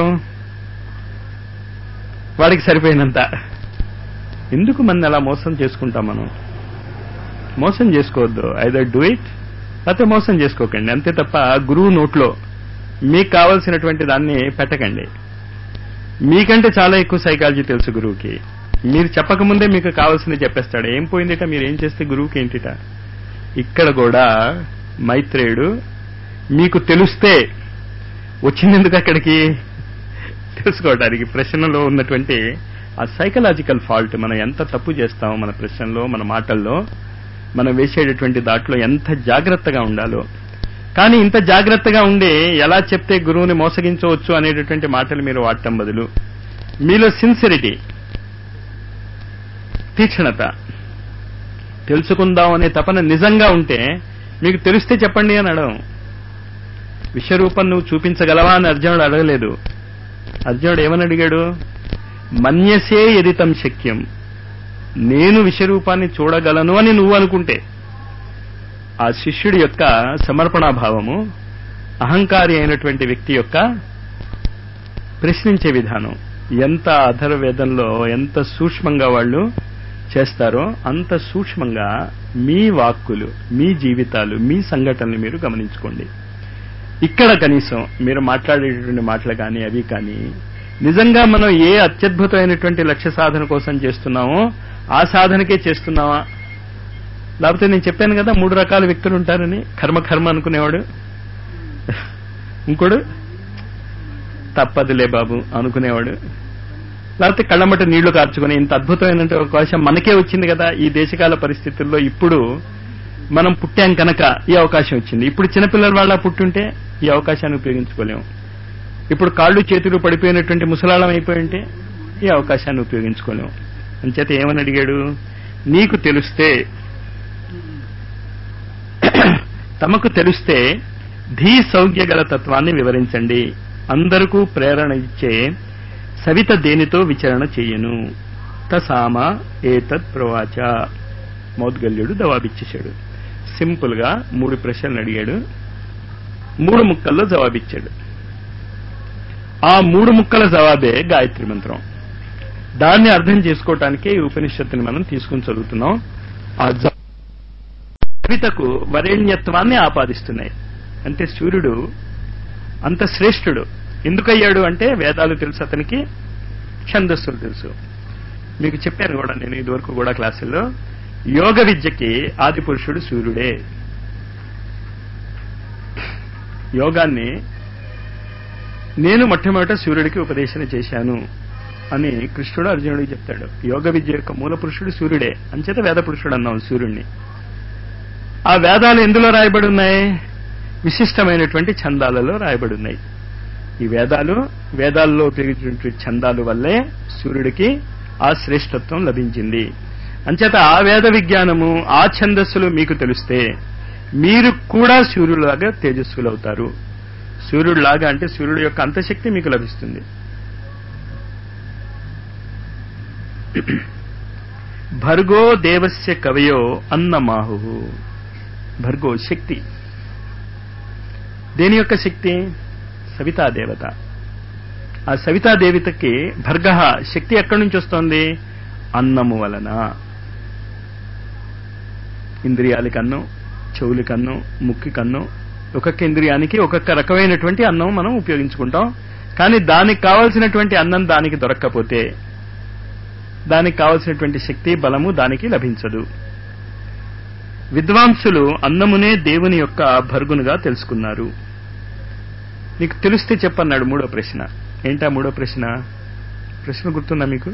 వాడికి సరిపోయినంత ఎందుకు మన అలా మోసం చేసుకుంటాం మనం మోసం చేసుకోవద్దు ఐదర్ డూ ఇట్ లేకపోతే మోసం చేసుకోకండి అంతే తప్ప గురువు నోట్లో మీకు కావలసినటువంటి దాన్ని పెట్టకండి మీకంటే చాలా ఎక్కువ సైకాలజీ తెలుసు గురువుకి మీరు చెప్పకముందే మీకు కావాల్సింది చెప్పేస్తాడు ఏం పోయిందిట మీరు ఏం చేస్తే గురువుకి ఏంటిట ఇక్కడ కూడా మైత్రేయుడు మీకు తెలిస్తే వచ్చిందెందుకు అక్కడికి తెలుసుకోవడానికి ప్రశ్నలో ఉన్నటువంటి ఆ సైకలాజికల్ ఫాల్ట్ మనం ఎంత తప్పు చేస్తామో మన ప్రశ్నలో మన మాటల్లో మనం వేసేటటువంటి దాంట్లో ఎంత జాగ్రత్తగా ఉండాలో కానీ ఇంత జాగ్రత్తగా ఉండి ఎలా చెప్తే గురువుని మోసగించవచ్చు అనేటటువంటి మాటలు మీరు వాడటం బదులు మీలో సిన్సిరిటీ తీక్షణత తెలుసుకుందాం అనే తపన నిజంగా ఉంటే మీకు తెలిస్తే చెప్పండి అని అడగం విశ్వరూపం నువ్వు చూపించగలవా అని అర్జునుడు అడగలేదు అర్జునుడు ఏమని అడిగాడు మన్యసే ఎదితం శక్యం నేను విశ్వరూపాన్ని చూడగలను అని నువ్వు అనుకుంటే ఆ శిష్యుడి యొక్క సమర్పణాభావము అహంకారి అయినటువంటి వ్యక్తి యొక్క ప్రశ్నించే విధానం ఎంత అధర్వేదంలో ఎంత సూక్ష్మంగా వాళ్ళు చేస్తారో అంత సూక్ష్మంగా మీ వాక్కులు మీ జీవితాలు మీ సంఘటనలు మీరు గమనించుకోండి ఇక్కడ కనీసం మీరు మాట్లాడేటటువంటి మాటలు కానీ అవి కానీ నిజంగా మనం ఏ అత్యద్భుతమైనటువంటి లక్ష్య సాధన కోసం చేస్తున్నామో ఆ సాధనకే చేస్తున్నావా లేకపోతే నేను చెప్పాను కదా మూడు రకాల వ్యక్తులు ఉంటారని కర్మ కర్మ అనుకునేవాడు ఇంకోడు తప్పదులే బాబు అనుకునేవాడు లేకపోతే కళ్ళమట నీళ్లు కార్చుకుని ఇంత అద్భుతమైన అవకాశం మనకే వచ్చింది కదా ఈ దేశకాల పరిస్థితుల్లో ఇప్పుడు మనం పుట్టాం కనుక ఈ అవకాశం వచ్చింది ఇప్పుడు చిన్నపిల్లల వాళ్ళ పుట్టుంటే ఈ అవకాశాన్ని ఉపయోగించుకోలేము ఇప్పుడు కాళ్ళు చేతులు పడిపోయినటువంటి ముసలాళం అయిపోయి ఉంటే ఈ అవకాశాన్ని ఉపయోగించుకోలేము అంచేత ఏమని అడిగాడు నీకు తెలిస్తే తమకు తెలిస్తే ధీ సౌజ్ఞ గల తత్వాన్ని వివరించండి అందరికూ ప్రేరణ ఇచ్చే సవిత దేనితో విచారణ చెయ్యను తసామ ఏతత్ ప్రవాచ మౌద్గల్యుడు జవాబిచ్చేశాడు సింపుల్ గా మూడు ప్రశ్నలు అడిగాడు మూడు ముక్కల్లో జవాబిచ్చాడు ఆ మూడు ముక్కల జవాబే గాయత్రి మంత్రం దాన్ని అర్థం చేసుకోవటానికే ఈ ఉపనిషత్తుని మనం తీసుకుని చదువుతున్నాం ఆ జ- కవితకు వరేణ్యత్వాన్ని ఆపాదిస్తున్నాయి అంటే సూర్యుడు అంత శ్రేష్ఠుడు ఎందుకయ్యాడు అంటే వేదాలు తెలుసు అతనికి ఛందస్సులు తెలుసు మీకు చెప్పాను కూడా నేను ఇదివరకు కూడా క్లాసుల్లో యోగ విద్యకి ఆది పురుషుడు సూర్యుడే యోగాన్ని నేను మొట్టమొదట సూర్యుడికి ఉపదేశన చేశాను అని కృష్ణుడు అర్జునుడికి చెప్తాడు యోగ విద్య యొక్క మూల పురుషుడు సూర్యుడే అంచేత వేద పురుషుడు అన్నాం సూర్యుడిని ఆ వేదాలు ఎందులో రాయబడి ఉన్నాయి విశిష్టమైనటువంటి ఛందాలలో రాయబడి ఉన్నాయి ఈ వేదాలు వేదాల్లో ఉపయోగించినటువంటి ఛందాలు వల్లే సూర్యుడికి ఆ శ్రేష్టత్వం లభించింది అంచేత ఆ వేద విజ్ఞానము ఆ ఛందస్సులు మీకు తెలిస్తే మీరు కూడా సూర్యులాగా తేజస్సులు అవుతారు సూర్యుడిలాగా అంటే సూర్యుడు యొక్క అంతశక్తి మీకు లభిస్తుంది భర్గో దేవస్య కవయో అన్నమాహు భర్గో శక్తి దేని యొక్క శక్తి సవితా దేవత ఆ సవితా దేవతకి భర్గ శక్తి ఎక్కడి నుంచి వస్తోంది అన్నము వలన ఇంద్రియాలకి అన్నం చెవులకి అన్నం ముక్కికి అన్నం ఒక్కొక్క ఇంద్రియానికి ఒక్కొక్క రకమైనటువంటి అన్నం మనం ఉపయోగించుకుంటాం కానీ దానికి కావలసినటువంటి అన్నం దానికి దొరక్కపోతే దానికి కావలసినటువంటి శక్తి బలము దానికి లభించదు విద్వాంసులు అన్నమునే దేవుని యొక్క భర్గునుగా తెలుసుకున్నారు నీకు తెలిస్తే చెప్పన్నాడు మూడో ప్రశ్న ఏంటా మూడో ప్రశ్న ప్రశ్న గుర్తుందా మీకు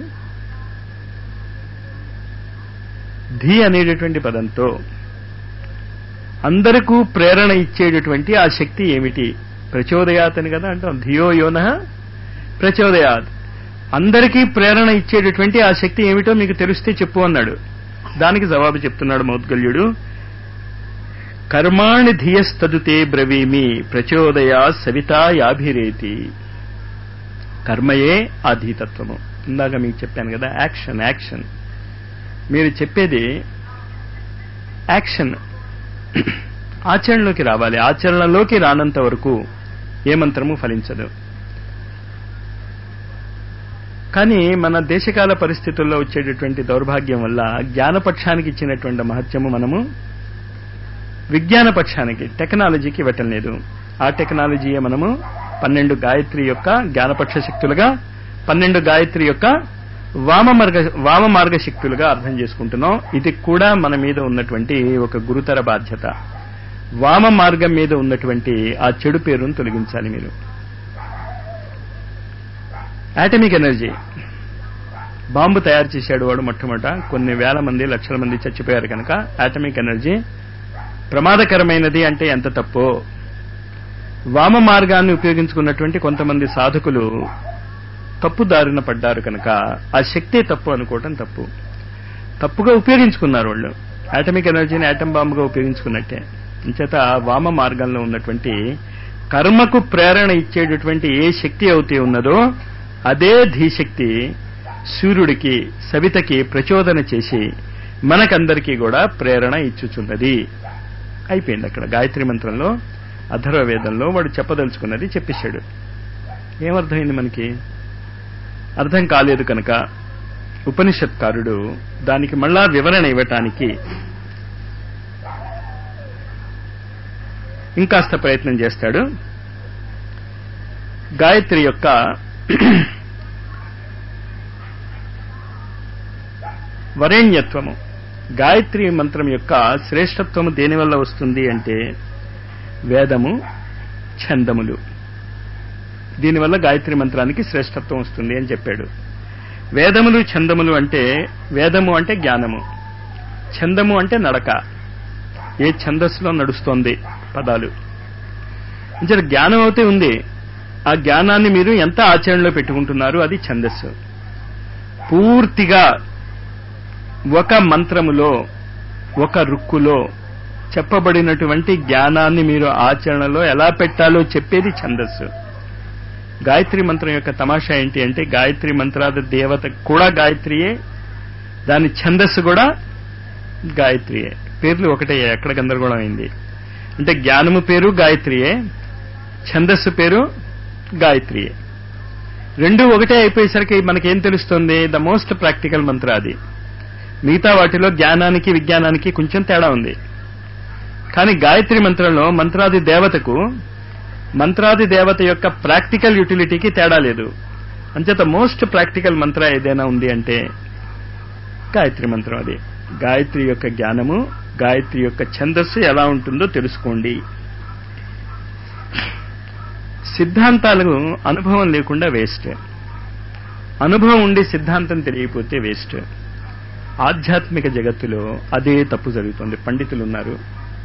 ధీ అనేటటువంటి పదంతో అందరికీ ప్రేరణ ఇచ్చేటటువంటి ఆ శక్తి ఏమిటి ప్రచోదయాత్ అని కదా అంటాం ధియో యోన ప్రచోదయాత్ అందరికీ ప్రేరణ ఇచ్చేటటువంటి ఆ శక్తి ఏమిటో మీకు తెలిస్తే చెప్పు అన్నాడు దానికి జవాబు చెప్తున్నాడు మౌద్గల్యుడు కర్మాణి ధియస్తదుతే బ్రవీమి ప్రచోదయా సవితా యాభిరేతి కర్మయే ఆ ధీతత్వము ఇందాక మీకు చెప్పాను కదా యాక్షన్ యాక్షన్ మీరు చెప్పేది యాక్షన్ ఆచరణలోకి రావాలి ఆచరణలోకి రానంత వరకు ఏ మంత్రము ఫలించదు కానీ మన దేశకాల పరిస్థితుల్లో వచ్చేటటువంటి దౌర్భాగ్యం వల్ల జ్ఞానపక్షానికి ఇచ్చినటువంటి మహత్యము మనము విజ్ఞాన పక్షానికి టెక్నాలజీకి ఇవ్వటం లేదు ఆ టెక్నాలజీయే మనము పన్నెండు గాయత్రి యొక్క జ్ఞానపక్ష శక్తులుగా పన్నెండు గాయత్రి యొక్క వామ మార్గ వామ మార్గ శక్తులుగా అర్థం చేసుకుంటున్నాం ఇది కూడా మన మీద ఉన్నటువంటి ఒక గురుతర బాధ్యత వామ మార్గం మీద ఉన్నటువంటి ఆ చెడు పేరును తొలగించాలి మీరు యాటమిక్ ఎనర్జీ బాంబు తయారు చేశాడు వాడు మొట్టమొదట కొన్ని వేల మంది లక్షల మంది చచ్చిపోయారు కనుక యాటమిక్ ఎనర్జీ ప్రమాదకరమైనది అంటే ఎంత తప్పో వామ మార్గాన్ని ఉపయోగించుకున్నటువంటి కొంతమంది సాధకులు తప్పు దారిన పడ్డారు కనుక ఆ శక్తే తప్పు అనుకోవటం తప్పు తప్పుగా ఉపయోగించుకున్నారు వాళ్ళు యాటమిక్ ఎనర్జీని యాటం బాంబుగా ఉపయోగించుకున్నట్టే ఇంచేత వామ మార్గంలో ఉన్నటువంటి కర్మకు ప్రేరణ ఇచ్చేటటువంటి ఏ శక్తి అయితే ఉన్నదో అదే ధీశక్తి సూర్యుడికి సవితకి ప్రచోదన చేసి మనకందరికీ కూడా ప్రేరణ ఇచ్చుచున్నది అయిపోయింది అక్కడ గాయత్రి మంత్రంలో అధర్వ వేదంలో వాడు చెప్పదలుచుకున్నది చెప్పేశాడు ఏమర్థమైంది మనకి అర్థం కాలేదు కనుక ఉపనిషత్కారుడు దానికి మళ్ళా వివరణ ఇవ్వటానికి ఇంకాస్త ప్రయత్నం చేస్తాడు గాయత్రి యొక్క వరేణ్యత్వము గాయత్రి మంత్రం యొక్క శ్రేష్టత్వము దేనివల్ల వస్తుంది అంటే వేదము ఛందములు దీనివల్ల గాయత్రి మంత్రానికి శ్రేష్టత్వం వస్తుంది అని చెప్పాడు వేదములు ఛందములు అంటే వేదము అంటే జ్ఞానము ఛందము అంటే నడక ఏ ఛందస్సులో నడుస్తోంది పదాలు అంటే జ్ఞానం అయితే ఉంది ఆ జ్ఞానాన్ని మీరు ఎంత ఆచరణలో పెట్టుకుంటున్నారు అది ఛందస్సు పూర్తిగా ఒక మంత్రములో ఒక రుక్కులో చెప్పబడినటువంటి జ్ఞానాన్ని మీరు ఆచరణలో ఎలా పెట్టాలో చెప్పేది ఛందస్సు గాయత్రి మంత్రం యొక్క తమాషా ఏంటి అంటే గాయత్రి మంత్రాద దేవత కూడా గాయత్రియే దాని ఛందస్సు కూడా గాయత్రియే పేర్లు ఒకటే ఎక్కడ గందరగోళం అయింది అంటే జ్ఞానము పేరు గాయత్రియే ఛందస్సు పేరు గాయత్రియే రెండు ఒకటే అయిపోయేసరికి మనకేం తెలుస్తుంది ద మోస్ట్ ప్రాక్టికల్ మంత్ర అది మిగతా వాటిలో జ్ఞానానికి విజ్ఞానానికి కొంచెం తేడా ఉంది కానీ గాయత్రి మంత్రంలో మంత్రాది దేవతకు మంత్రాది దేవత యొక్క ప్రాక్టికల్ యూటిలిటీకి తేడా లేదు అంచేత మోస్ట్ ప్రాక్టికల్ మంత్ర ఏదైనా ఉంది అంటే గాయత్రి మంత్రం అది గాయత్రి యొక్క జ్ఞానము గాయత్రి యొక్క ఛందస్సు ఎలా ఉంటుందో తెలుసుకోండి సిద్ధాంతాలకు అనుభవం లేకుండా వేస్ట్ అనుభవం ఉండి సిద్ధాంతం తెలియకపోతే వేస్ట్ ఆధ్యాత్మిక జగత్తులో అదే తప్పు జరుగుతుంది పండితులు ఉన్నారు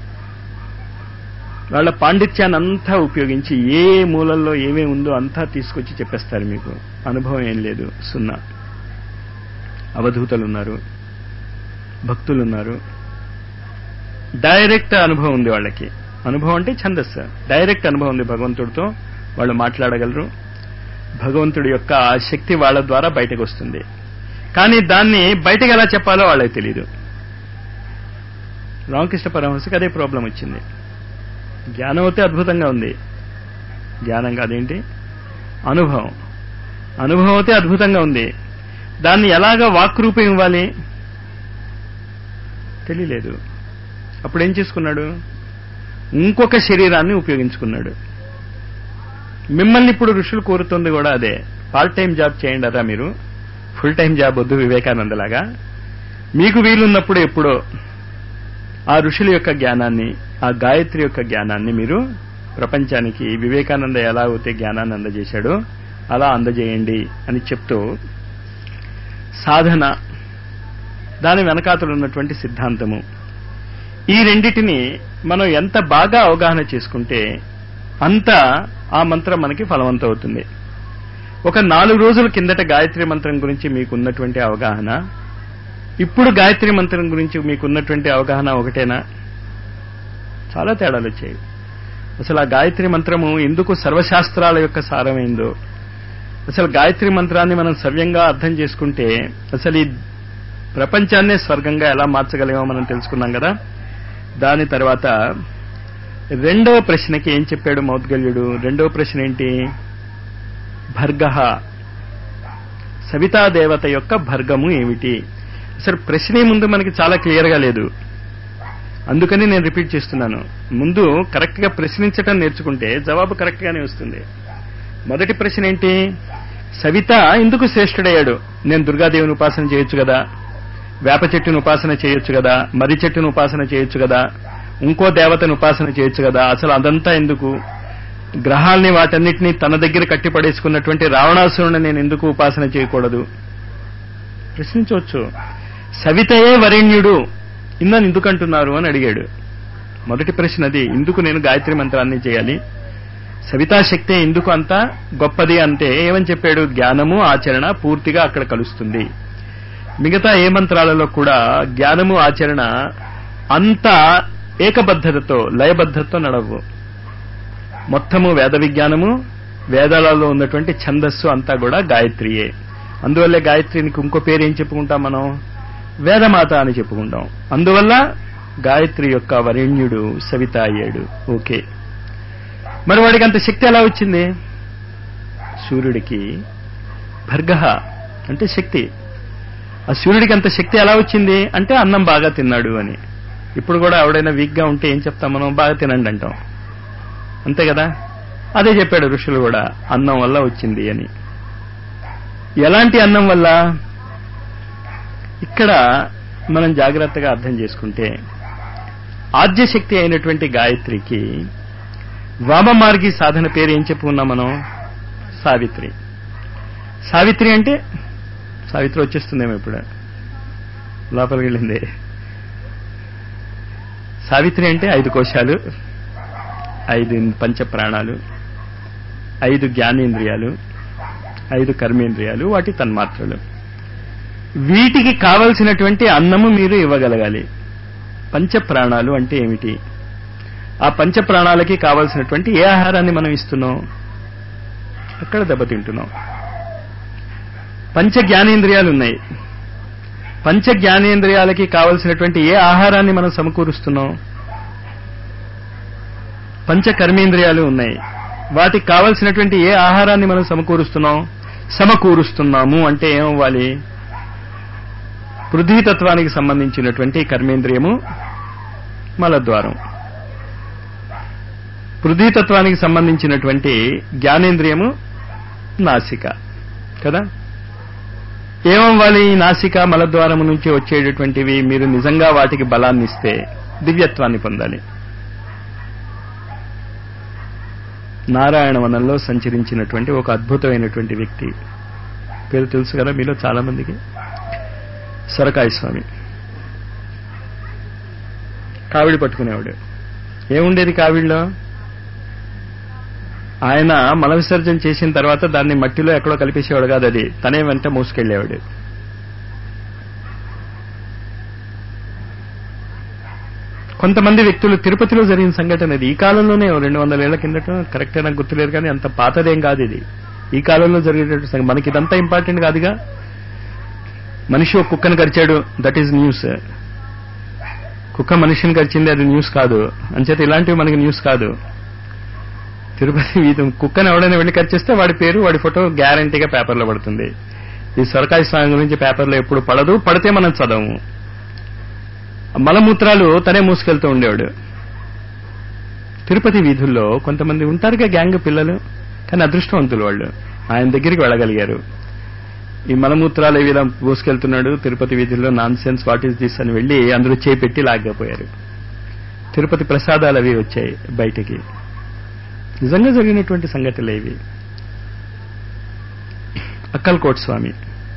వాళ్ళ పాండిత్యాన్ని అంతా ఉపయోగించి ఏ మూలల్లో ఏమేమి ఉందో అంతా తీసుకొచ్చి చెప్పేస్తారు మీకు అనుభవం ఏం లేదు సున్నా అవధూతలు ఉన్నారు భక్తులు ఉన్నారు డైరెక్ట్ అనుభవం ఉంది వాళ్ళకి అనుభవం అంటే ఛందస్సు డైరెక్ట్ అనుభవం ఉంది భగవంతుడితో వాళ్ళు మాట్లాడగలరు భగవంతుడి యొక్క ఆ శక్తి వాళ్ళ ద్వారా బయటకు వస్తుంది కానీ దాన్ని బయటకు ఎలా చెప్పాలో వాళ్ళకి తెలియదు రామకృష్ణ పరమహంసకి అదే ప్రాబ్లం వచ్చింది జ్ఞానం అయితే అద్భుతంగా ఉంది జ్ఞానం కాదేంటి అనుభవం అనుభవం అయితే అద్భుతంగా ఉంది దాన్ని ఎలాగా వాక్రూపం ఇవ్వాలి తెలియలేదు అప్పుడు ఏం చేసుకున్నాడు ఇంకొక శరీరాన్ని ఉపయోగించుకున్నాడు మిమ్మల్ని ఇప్పుడు ఋషులు కోరుతుంది కూడా అదే పార్ట్ టైం జాబ్ చేయండి అదా మీరు ఫుల్ టైం జాబ్ వద్దు వివేకానందలాగా మీకు వీలున్నప్పుడు ఎప్పుడో ఆ ఋషుల యొక్క జ్ఞానాన్ని ఆ గాయత్రి యొక్క జ్ఞానాన్ని మీరు ప్రపంచానికి వివేకానంద ఎలా అయితే జ్ఞానాన్ని అందజేశాడో అలా అందజేయండి అని చెప్తూ సాధన దాని వెనకాతలు ఉన్నటువంటి సిద్ధాంతము ఈ రెండిటిని మనం ఎంత బాగా అవగాహన చేసుకుంటే అంత ఆ మంత్రం మనకి ఫలవంతం అవుతుంది ఒక నాలుగు రోజుల కిందట గాయత్రి మంత్రం గురించి మీకున్నటువంటి అవగాహన ఇప్పుడు గాయత్రి మంత్రం గురించి మీకున్నటువంటి అవగాహన ఒకటేనా చాలా తేడాలు వచ్చాయి అసలు ఆ గాయత్రి మంత్రము ఎందుకు సర్వశాస్త్రాల యొక్క సారమైందో అసలు గాయత్రి మంత్రాన్ని మనం సవ్యంగా అర్థం చేసుకుంటే అసలు ఈ ప్రపంచాన్నే స్వర్గంగా ఎలా మార్చగలిగామో మనం తెలుసుకున్నాం కదా దాని తర్వాత రెండవ ప్రశ్నకి ఏం చెప్పాడు మౌద్గల్యుడు రెండవ ప్రశ్న ఏంటి భర్గ సవితాదేవత యొక్క భర్గము ఏమిటి అసలు ప్రశ్నే ముందు మనకి చాలా క్లియర్గా లేదు అందుకని నేను రిపీట్ చేస్తున్నాను ముందు కరెక్ట్ గా ప్రశ్నించటం నేర్చుకుంటే జవాబు కరెక్ట్ గానే వస్తుంది మొదటి ప్రశ్న ఏంటి సవిత ఎందుకు శ్రేష్ఠుడయ్యాడు నేను దుర్గాదేవిని ఉపాసన చేయొచ్చు కదా వేప చెట్టును ఉపాసన చేయొచ్చు కదా మర్రి చెట్టును ఉపాసన చేయొచ్చు కదా ఇంకో దేవతను ఉపాసన చేయొచ్చు కదా అసలు అదంతా ఎందుకు గ్రహాల్ని వాటన్నిటినీ తన దగ్గర కట్టిపడేసుకున్నటువంటి రావణాసురుని నేను ఎందుకు ఉపాసన చేయకూడదు ప్రశ్నించవచ్చు సవితయే వరేణ్యుడు ఇందని ఎందుకు అంటున్నారు అని అడిగాడు మొదటి ప్రశ్న అది ఎందుకు నేను గాయత్రి మంత్రాన్ని చేయాలి సవితాశక్తి ఎందుకు అంత గొప్పది అంటే ఏమని చెప్పాడు జ్ఞానము ఆచరణ పూర్తిగా అక్కడ కలుస్తుంది మిగతా ఏ మంత్రాలలో కూడా జ్ఞానము ఆచరణ అంత ఏకబద్ధతతో లయబద్ధతతో నడవు మొత్తము వేద విజ్ఞానము వేదాలలో ఉన్నటువంటి ఛందస్సు అంతా కూడా గాయత్రియే అందువల్లే గాయత్రికి ఇంకో పేరు ఏం చెప్పుకుంటాం మనం వేదమాత అని చెప్పుకుంటాం అందువల్ల గాయత్రి యొక్క వరేణ్యుడు సవిత అయ్యాడు ఓకే మరి వాడికి అంత శక్తి ఎలా వచ్చింది సూర్యుడికి భర్గ అంటే శక్తి ఆ సూర్యుడికి అంత శక్తి ఎలా వచ్చింది అంటే అన్నం బాగా తిన్నాడు అని ఇప్పుడు కూడా ఎవడైనా వీక్గా ఉంటే ఏం చెప్తాం మనం బాగా తినండి అంటాం అంతే కదా అదే చెప్పాడు ఋషులు కూడా అన్నం వల్ల వచ్చింది అని ఎలాంటి అన్నం వల్ల ఇక్కడ మనం జాగ్రత్తగా అర్థం చేసుకుంటే ఆద్యశక్తి అయినటువంటి గాయత్రికి వామమార్గి సాధన పేరు ఏం చెప్పుకున్నాం మనం సావిత్రి సావిత్రి అంటే సావిత్రి వచ్చేస్తుందేమో ఇప్పుడు లోపలికి వెళ్ళింది సావిత్రి అంటే ఐదు కోశాలు ఐదు పంచ ప్రాణాలు ఐదు జ్ఞానేంద్రియాలు ఐదు కర్మేంద్రియాలు వాటి తన్మాత్రలు వీటికి కావలసినటువంటి అన్నము మీరు ఇవ్వగలగాలి పంచ ప్రాణాలు అంటే ఏమిటి ఆ పంచ ప్రాణాలకి కావలసినటువంటి ఏ ఆహారాన్ని మనం ఇస్తున్నాం అక్కడ దెబ్బతింటున్నాం పంచ జ్ఞానేంద్రియాలు ఉన్నాయి పంచ జ్ఞానేంద్రియాలకి కావలసినటువంటి ఏ ఆహారాన్ని మనం సమకూరుస్తున్నాం పంచ కర్మేంద్రియాలు ఉన్నాయి వాటికి కావలసినటువంటి ఏ ఆహారాన్ని మనం సమకూరుస్తున్నాం సమకూరుస్తున్నాము అంటే ఏమవ్వాలి పృథ్వీతత్వానికి సంబంధించినటువంటి కర్మేంద్రియము మలద్వారం పృథ్వీతత్వానికి సంబంధించినటువంటి జ్ఞానేంద్రియము నాసిక కదా ఏమవ్వాలి ఈ నాసిక మలద్వారము నుంచి వచ్చేటటువంటివి మీరు నిజంగా వాటికి బలాన్ని ఇస్తే దివ్యత్వాన్ని పొందాలి నారాయణ వనంలో సంచరించినటువంటి ఒక అద్భుతమైనటువంటి వ్యక్తి పేరు తెలుసు కదా మీలో చాలా మందికి సొరకాయ స్వామి కావిడి పట్టుకునేవాడు ఏముండేది కావిడిలో ఆయన మల విసర్జన చేసిన తర్వాత దాన్ని మట్టిలో ఎక్కడో కలిపేసేవాడు కాదు అది తనే వెంట మోసుకెళ్లేవాడు కొంతమంది వ్యక్తులు తిరుపతిలో జరిగిన సంఘటన ఇది ఈ కాలంలోనే రెండు వందల ఏళ్ల కిందట కరెక్ట్ నాకు గుర్తులేదు కానీ అంత పాతదేం కాదు ఇది ఈ కాలంలో జరిగేటటువంటి సంఘటన మనకి ఇదంతా ఇంపార్టెంట్ కాదుగా మనిషి ఒక కుక్కను కరిచాడు దట్ ఈజ్ న్యూస్ కుక్క మనిషిని కరిచింది అది న్యూస్ కాదు అంచేత ఇలాంటివి మనకి న్యూస్ కాదు తిరుపతి వీధి కుక్కని ఎవడైనా వెళ్ళి కరిచేస్తే వాడి పేరు వాడి ఫోటో గ్యారంటీగా పేపర్లో పడుతుంది ఈ సొరకాయ స్వామి గురించి పేపర్లో ఎప్పుడు పడదు పడితే మనం చదవము మలమూత్రాలు తనే మూసుకెళ్తూ ఉండేవాడు తిరుపతి వీధుల్లో కొంతమంది ఉంటారుగా గ్యాంగ్ పిల్లలు కానీ అదృష్టవంతులు వాళ్ళు ఆయన దగ్గరికి వెళ్ళగలిగారు ఈ మలమూత్రాలు ఏ విధంగా మూసుకెళ్తున్నాడు తిరుపతి వీధుల్లో nonsense what is this అని వెళ్ళి అందరూ చేపెట్టి లాగపోయారు తిరుపతి ప్రసాదాలు అవి వచ్చాయి బయటికి నిజంగా జరిగినటువంటి సంఘటనలు ఇవి అక్కల్కోట్ స్వామి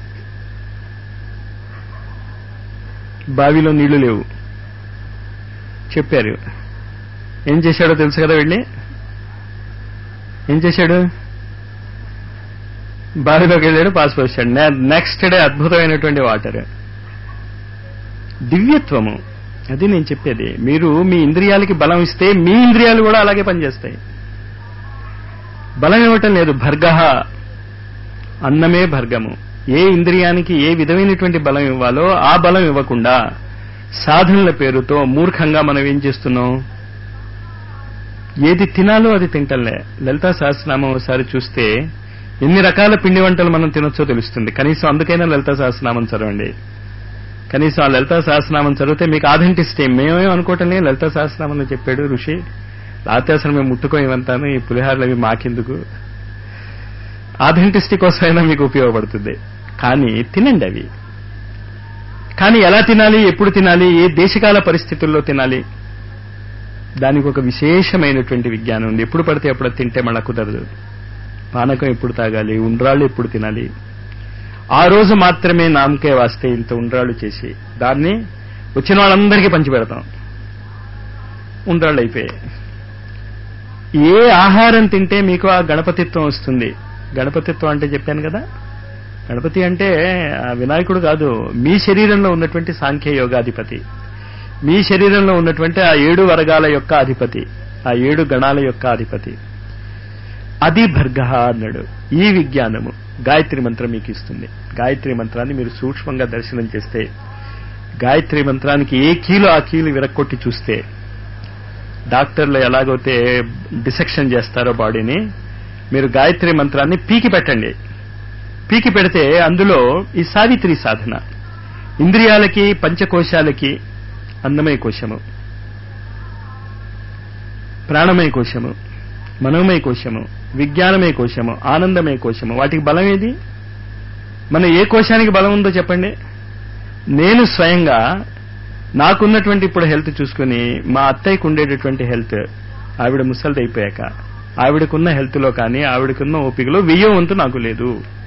బావిలో నీళ్లు లేవు చెప్పారు ఏం చేశాడో తెలుసు కదా వెళ్ళి ఏం చేశాడు బావిలోకి వెళ్ళాడు పాస్ పోసాడు నెక్స్ట్ డే అద్భుతమైనటువంటి వాటర్ దివ్యత్వము అది నేను చెప్పేది మీరు మీ ఇంద్రియాలకి బలం ఇస్తే మీ ఇంద్రియాలు కూడా అలాగే పనిచేస్తాయి బలం ఇవ్వటం లేదు భర్గ అన్నమే భర్గము ఏ ఇంద్రియానికి ఏ విధమైనటువంటి బలం ఇవ్వాలో ఆ బలం ఇవ్వకుండా సాధనల పేరుతో మూర్ఖంగా మనం ఏం చేస్తున్నాం ఏది తినాలో అది తింటలే లలితా సహస్రనామం ఒకసారి చూస్తే ఎన్ని రకాల పిండి వంటలు మనం తినొచ్చో తెలుస్తుంది కనీసం అందుకైనా లలితా సహస్రనామం చదవండి కనీసం ఆ లలితా సహస్రనామం చదివితే మీకు ఆథెంటిసిటీ మేమేం అనుకోవటం లేదు లలితా సహస్రనామం చెప్పాడు ఋషి లేకపోతే అసలు మేము ముట్టుకోమంతాను ఈ పులిహారలు అవి మాకెందుకు ఆథెంటిసిటీ కోసమైనా మీకు ఉపయోగపడుతుంది కానీ తినండి అవి కానీ ఎలా తినాలి ఎప్పుడు తినాలి ఏ దేశకాల పరిస్థితుల్లో తినాలి దానికి ఒక విశేషమైనటువంటి విజ్ఞానం ఉంది ఎప్పుడు పడితే ఎప్పుడు తింటే మళ్ళా కుదరదు పానకం ఎప్పుడు తాగాలి ఉండ్రాళ్ళు ఎప్పుడు తినాలి ఆ రోజు మాత్రమే నామకే వాస్తే ఇంత ఉండ్రాళ్ళు చేసి దాన్ని వచ్చిన వాళ్ళందరికీ పంచిపెడతాం ఉండ్రాళ్ళు అయిపోయాయి ఏ ఆహారం తింటే మీకు ఆ గణపతిత్వం వస్తుంది గణపతిత్వం అంటే చెప్పాను కదా గణపతి అంటే ఆ వినాయకుడు కాదు మీ శరీరంలో ఉన్నటువంటి సాంఖ్య యోగాధిపతి మీ శరీరంలో ఉన్నటువంటి ఆ ఏడు వర్గాల యొక్క అధిపతి ఆ ఏడు గణాల యొక్క అధిపతి అది భర్గ అన్నాడు ఈ విజ్ఞానము గాయత్రి మంత్రం మీకు ఇస్తుంది గాయత్రి మంత్రాన్ని మీరు సూక్ష్మంగా దర్శనం చేస్తే గాయత్రి మంత్రానికి ఏ కీలు ఆ కీలు విరక్కొట్టి చూస్తే డాక్టర్లు ఎలాగైతే డిసెక్షన్ చేస్తారో బాడీని మీరు గాయత్రి మంత్రాన్ని పీకి పెట్టండి పీకి పెడితే అందులో ఈ సావిత్రి సాధన ఇంద్రియాలకి పంచకోశాలకి అన్నమయ కోశము ప్రాణమయ కోశము మనోమయ కోశము విజ్ఞానమయ కోశము ఆనందమయ కోశము వాటికి బలం ఏది మన ఏ కోశానికి బలం ఉందో చెప్పండి నేను స్వయంగా నాకున్నటువంటి ఇప్పుడు హెల్త్ చూసుకుని మా అత్తయ్యకు ఉండేటటువంటి హెల్త్ ఆవిడ ముసలిది అయిపోయాక ఆవిడకున్న హెల్త్లో కానీ ఆవిడకున్న ఓపికలో వెయ్యో వంతు నాకు లేదు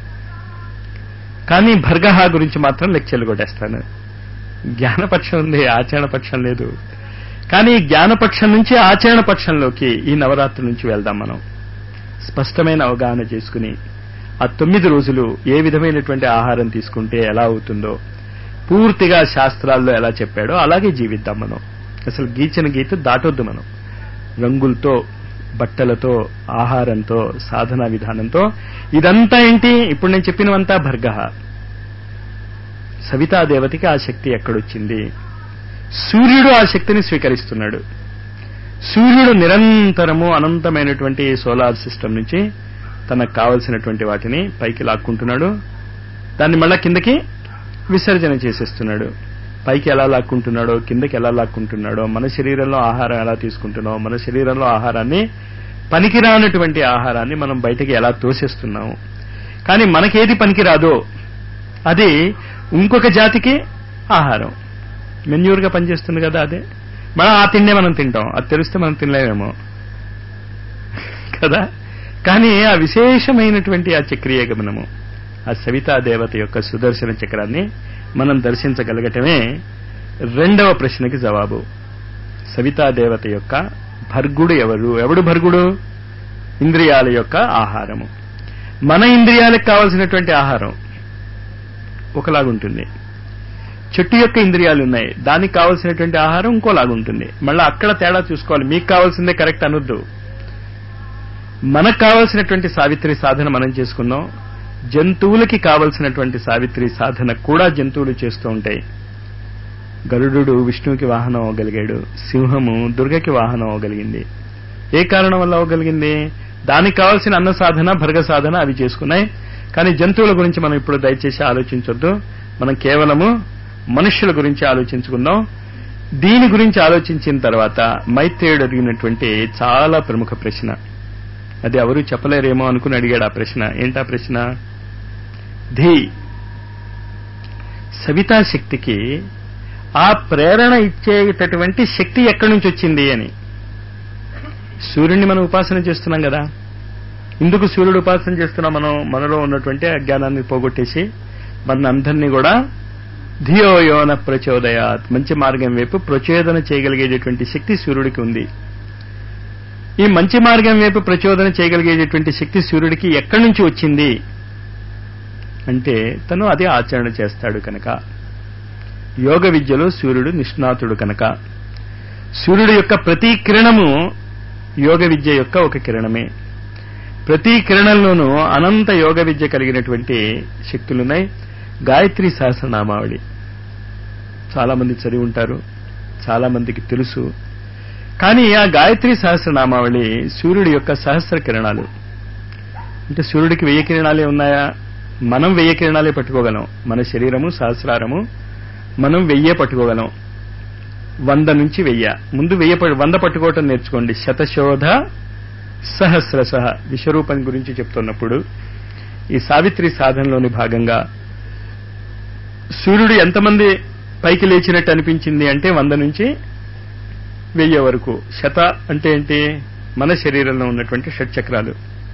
కానీ భర్గహ గురించి మాత్రం లెక్చర్లు కొట్టేస్తాను జ్ఞానపక్షం ఉంది ఆచరణ పక్షం లేదు కానీ జ్ఞానపక్షం నుంచి ఆచరణ పక్షంలోకి ఈ నవరాత్రి నుంచి వెళ్దాం మనం స్పష్టమైన అవగాహన చేసుకుని ఆ తొమ్మిది రోజులు ఏ విధమైనటువంటి ఆహారం తీసుకుంటే ఎలా అవుతుందో పూర్తిగా శాస్త్రాల్లో ఎలా చెప్పాడో అలాగే జీవిద్దాం మనం అసలు గీచిన గీత దాటొద్దు మనం రంగులతో బట్టలతో ఆహారంతో సాధనా విధానంతో ఇదంతా ఏంటి ఇప్పుడు నేను చెప్పినవంతా భర్గ సవితాదేవతకి ఆ శక్తి ఎక్కడొచ్చింది సూర్యుడు ఆ శక్తిని స్వీకరిస్తున్నాడు సూర్యుడు నిరంతరము అనంతమైనటువంటి సోలార్ సిస్టమ్ నుంచి తనకు కావలసినటువంటి వాటిని పైకి లాక్కుంటున్నాడు దాన్ని మళ్ళా కిందకి విసర్జన చేసేస్తున్నాడు పైకి ఎలా లాక్కుంటున్నాడో కిందకి ఎలా లాక్కుంటున్నాడో మన శరీరంలో ఆహారం ఎలా తీసుకుంటున్నామో మన శరీరంలో ఆహారాన్ని పనికిరానటువంటి ఆహారాన్ని మనం బయటకి ఎలా తోసేస్తున్నాము కానీ మనకేది పనికిరాదో అది ఇంకొక జాతికి ఆహారం మెన్యూర్గా పనిచేస్తుంది కదా అదే మనం ఆ తిండే మనం తింటాం అది తెలిస్తే మనం తినలేమేమో కదా కానీ ఆ విశేషమైనటువంటి ఆ చక్రీయ గమనము ఆ సవితా దేవత యొక్క సుదర్శన చక్రాన్ని మనం దర్శించగలగటమే రెండవ ప్రశ్నకి జవాబు సవితా దేవత యొక్క భర్గుడు ఎవరు ఎవడు భర్గుడు ఇంద్రియాల యొక్క ఆహారము మన ఇంద్రియాలకు కావలసినటువంటి ఆహారం ఒకలాగుంటుంది చెట్టు యొక్క ఇంద్రియాలు ఉన్నాయి దానికి కావలసినటువంటి ఆహారం ఇంకోలాగుంటుంది మళ్ళీ అక్కడ తేడా చూసుకోవాలి మీకు కావాల్సిందే కరెక్ట్ అనొద్దు మనకు కావలసినటువంటి సావిత్రి సాధన మనం చేసుకుందాం జంతువులకి కావలసినటువంటి సావిత్రి సాధన కూడా జంతువులు చేస్తూ ఉంటాయి గరుడు విష్ణువుకి వాహనం అవ్వగలిగాడు సింహము దుర్గకి వాహనం అవ్వగలిగింది ఏ కారణం వల్ల అవ్వగలిగింది దానికి కావాల్సిన అన్న సాధన భర్గ సాధన అవి చేసుకున్నాయి కానీ జంతువుల గురించి మనం ఇప్పుడు దయచేసి ఆలోచించొద్దు మనం కేవలము మనుష్యుల గురించి ఆలోచించుకుందాం దీని గురించి ఆలోచించిన తర్వాత మైత్రేయుడు అడిగినటువంటి చాలా ప్రముఖ ప్రశ్న అది ఎవరు చెప్పలేరేమో అనుకుని అడిగాడు ఆ ప్రశ్న ఏంటా ప్రశ్న ధీ సవితా శక్తికి ఆ ప్రేరణ ఇచ్చేటటువంటి శక్తి ఎక్కడి నుంచి వచ్చింది అని సూర్యుడిని మనం ఉపాసన చేస్తున్నాం కదా ఇందుకు సూర్యుడు ఉపాసన చేస్తున్నాం మనం మనలో ఉన్నటువంటి అజ్ఞానాన్ని పోగొట్టేసి మన అందరినీ కూడా ధియోయోన ప్రచోదయాత్ మంచి మార్గం వైపు ప్రచోదన చేయగలిగేటటువంటి శక్తి సూర్యుడికి ఉంది ఈ మంచి మార్గం వైపు ప్రచోదన చేయగలిగేటటువంటి శక్తి సూర్యుడికి ఎక్కడి నుంచి వచ్చింది అంటే తను అదే ఆచరణ చేస్తాడు కనుక యోగ విద్యలో సూర్యుడు నిష్ణాతుడు కనుక సూర్యుడు యొక్క ప్రతి కిరణము యోగ విద్య యొక్క ఒక కిరణమే ప్రతి కిరణంలోనూ అనంత యోగ విద్య కలిగినటువంటి శక్తులున్నాయి గాయత్రి సహస్రనామావళి చాలా మంది చదివి ఉంటారు చాలా మందికి తెలుసు కానీ ఆ గాయత్రి సహస్రనామావళి సూర్యుడి యొక్క సహస్ర కిరణాలు అంటే సూర్యుడికి వెయ్యి కిరణాలే ఉన్నాయా మనం వెయ్యి కిరణాలే పట్టుకోగలం మన శరీరము సహస్రారము మనం వెయ్యే పట్టుకోగలం వంద నుంచి వెయ్య ముందు వెయ్యి వంద పట్టుకోవటం నేర్చుకోండి శతశోధ సహస్ర సహ విశ్వరూపం గురించి చెప్తున్నప్పుడు ఈ సావిత్రి సాధనలోని భాగంగా సూర్యుడు ఎంతమంది పైకి లేచినట్టు అనిపించింది అంటే వంద నుంచి వెయ్యి వరకు శత అంటే ఏంటి మన శరీరంలో ఉన్నటువంటి షట్చక్రాలు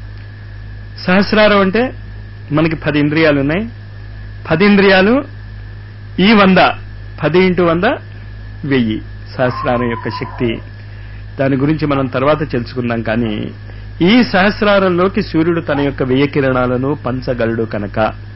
సహస్రారం అంటే మనకి పది ఇంద్రియాలు ఉన్నాయి పది ఇంద్రియాలు ఈ వంద పది ఇంటూ వంద వెయ్యి సహస్రారం యొక్క శక్తి దాని గురించి మనం తర్వాత తెలుసుకుందాం కానీ ఈ సహస్రారంలోకి సూర్యుడు తన యొక్క వెయ్యి కిరణాలను పంచగలడు కనుక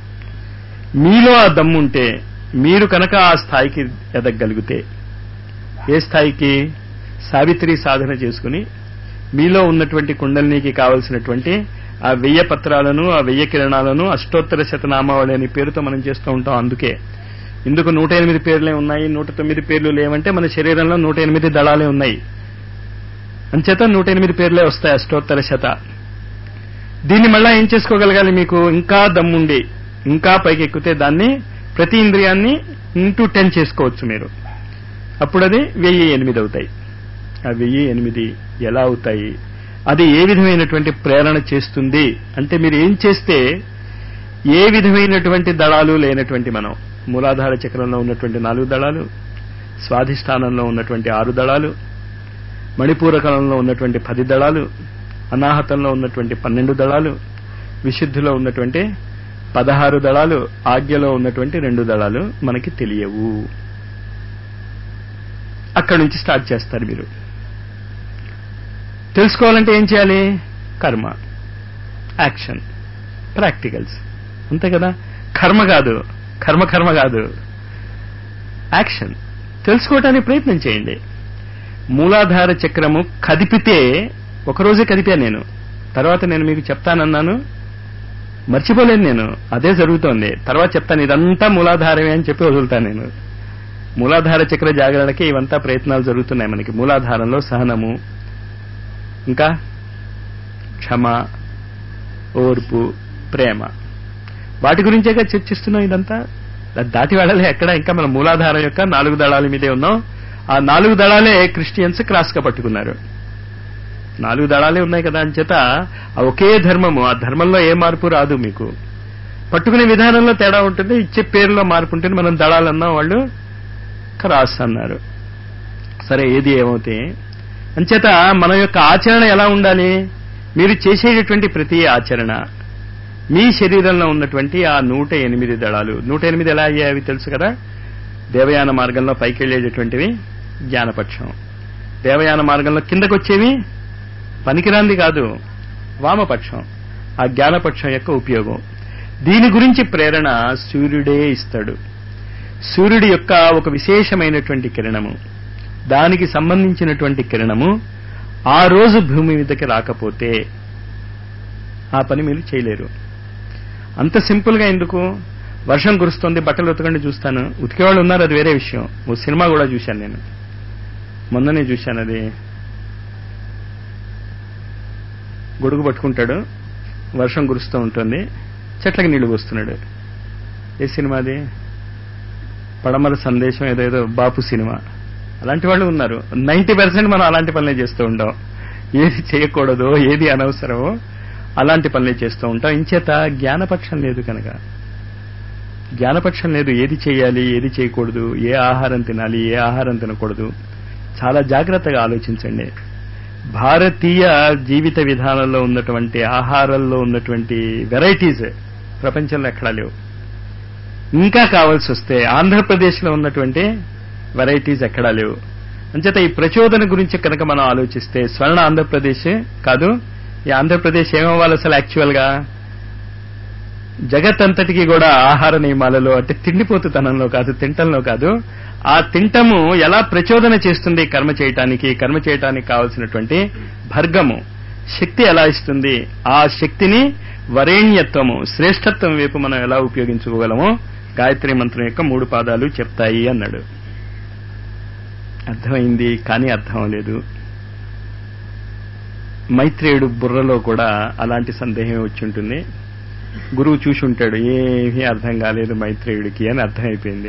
మీలో ఆ దమ్ముంటే మీరు కనుక ఆ స్థాయికి ఎదగగలిగితే ఏ స్థాయికి సావిత్రి సాధన చేసుకుని మీలో ఉన్నటువంటి కుండలినికి కావలసినటువంటి ఆ వెయ్య పత్రాలను ఆ వెయ్య కిరణాలను అష్టోత్తర శతనామావళి అనే పేరుతో మనం చేస్తూ ఉంటాం అందుకే ఇందుకు నూట ఎనిమిది పేర్లే ఉన్నాయి నూట తొమ్మిది పేర్లు లేవంటే మన శరీరంలో నూట ఎనిమిది దళాలే ఉన్నాయి అంచేత నూట ఎనిమిది పేర్లే వస్తాయి అష్టోత్తర శత దీన్ని మళ్ళా ఏం చేసుకోగలగాలి మీకు ఇంకా దమ్ముండి ఇంకా పైకి ఎక్కితే దాన్ని ప్రతి ఇంద్రియాన్ని ఇంటూ టెన్ చేసుకోవచ్చు మీరు అప్పుడు అది వెయ్యి ఎనిమిది అవుతాయి ఆ వెయ్యి ఎనిమిది ఎలా అవుతాయి అది ఏ విధమైనటువంటి ప్రేరణ చేస్తుంది అంటే మీరు ఏం చేస్తే ఏ విధమైనటువంటి దళాలు లేనటువంటి మనం మూలాధార చక్రంలో ఉన్నటువంటి నాలుగు దళాలు స్వాధిష్టానంలో ఉన్నటువంటి ఆరు దళాలు మణిపూరకలంలో ఉన్నటువంటి పది దళాలు అనాహతంలో ఉన్నటువంటి పన్నెండు దళాలు విశుద్ధిలో ఉన్నటువంటి పదహారు దళాలు ఆజ్ఞలో ఉన్నటువంటి రెండు దళాలు మనకి తెలియవు అక్కడి నుంచి స్టార్ట్ చేస్తారు మీరు తెలుసుకోవాలంటే ఏం చేయాలి కర్మ యాక్షన్ ప్రాక్టికల్స్ అంతే కదా కర్మ కాదు కర్మ కర్మ కాదు యాక్షన్ తెలుసుకోవటానికి ప్రయత్నం చేయండి మూలాధార చక్రము కదిపితే ఒకరోజే కదిపా నేను తర్వాత నేను మీకు చెప్తానన్నాను మర్చిపోలేను నేను అదే జరుగుతోంది తర్వాత చెప్తాను ఇదంతా మూలాధారమే అని చెప్పి వదులుతాను నేను మూలాధార చక్ర జాగరణకి ఇవంతా ప్రయత్నాలు జరుగుతున్నాయి మనకి మూలాధారంలో సహనము ఇంకా క్షమ ఓర్పు ప్రేమ వాటి గురించేగా చర్చిస్తున్నాం ఇదంతా అది దాటి వెళ్ళలే ఎక్కడ ఇంకా మన మూలాధారం యొక్క నాలుగు దళాల మీదే ఉన్నాం ఆ నాలుగు దళాలే క్రిస్టియన్స్ క్రాస్ గా పట్టుకున్నారు నాలుగు దళాలే ఉన్నాయి కదా అని చేత ఆ ఒకే ధర్మము ఆ ధర్మంలో ఏ మార్పు రాదు మీకు పట్టుకునే విధానంలో తేడా ఉంటుంది ఇచ్చే పేరులో మార్పు ఉంటుంది మనం దళాలన్నా వాళ్ళు క్రాస్ అన్నారు సరే ఏది ఏమవుతే అంచేత మన యొక్క ఆచరణ ఎలా ఉండాలి మీరు చేసేటటువంటి ప్రతి ఆచరణ మీ శరీరంలో ఉన్నటువంటి ఆ నూట ఎనిమిది దళాలు నూట ఎనిమిది ఎలా అయ్యాయి అవి తెలుసు కదా దేవయాన మార్గంలో పైకి వెళ్ళేటటువంటివి జ్ఞానపక్షం దేవయాన మార్గంలో కిందకు వచ్చేవి పనికిరాంది కాదు వామపక్షం ఆ జ్ఞానపక్షం యొక్క ఉపయోగం దీని గురించి ప్రేరణ సూర్యుడే ఇస్తాడు సూర్యుడి యొక్క ఒక విశేషమైనటువంటి కిరణము దానికి సంబంధించినటువంటి కిరణము ఆ రోజు భూమి మీదకి రాకపోతే ఆ పని మీరు చేయలేరు అంత సింపుల్ గా ఎందుకు వర్షం కురుస్తుంది బట్టలు ఉతకండి చూస్తాను ఉతికేవాళ్ళు ఉన్నారు అది వేరే విషయం ఓ సినిమా కూడా చూశాను నేను మొన్ననే చూశాను అది గొడుగు పట్టుకుంటాడు వర్షం కురుస్తూ ఉంటుంది చెట్లకి నీళ్లు పోస్తున్నాడు ఏ సినిమా అది పడమర సందేశం ఏదో ఏదో బాపు సినిమా అలాంటి వాళ్ళు ఉన్నారు నైన్టీ పర్సెంట్ మనం అలాంటి పనులే చేస్తూ ఉంటాం ఏది చేయకూడదో ఏది అనవసరమో అలాంటి పనులే చేస్తూ ఉంటాం ఇంచేత జ్ఞానపక్షం లేదు కనుక జ్ఞానపక్షం లేదు ఏది చేయాలి ఏది చేయకూడదు ఏ ఆహారం తినాలి ఏ ఆహారం తినకూడదు చాలా జాగ్రత్తగా ఆలోచించండి భారతీయ జీవిత విధానంలో ఉన్నటువంటి ఆహారంలో ఉన్నటువంటి వెరైటీస్ ప్రపంచంలో ఎక్కడా లేవు ఇంకా కావాల్సి వస్తే ఆంధ్రప్రదేశ్లో ఉన్నటువంటి వెరైటీస్ ఎక్కడా లేవు అంచేత ఈ ప్రచోదన గురించి కనుక మనం ఆలోచిస్తే స్వర్ణ ఆంధ్రప్రదేశ్ కాదు ఈ ఆంధ్రప్రదేశ్ ఏమవ్వాలి అసలు యాక్చువల్ గా జగత్ అంతటికి కూడా ఆహార నియమాలలో అంటే తిండిపోతుతనంలో కాదు తింటంలో కాదు ఆ తింటము ఎలా ప్రచోదన చేస్తుంది కర్మ చేయటానికి కర్మ చేయటానికి కావలసినటువంటి భర్గము శక్తి ఎలా ఇస్తుంది ఆ శక్తిని వరేణ్యత్వము శ్రేష్టత్వం వైపు మనం ఎలా ఉపయోగించుకోగలమో గాయత్రి మంత్రం యొక్క మూడు పాదాలు చెప్తాయి అన్నాడు అర్థమైంది కానీ అర్థం లేదు మైత్రేయుడు బుర్రలో కూడా అలాంటి సందేహం వచ్చి ఉంటుంది గురువు చూసి ఉంటాడు ఏమీ అర్థం కాలేదు మైత్రేయుడికి అని అర్థమైపోయింది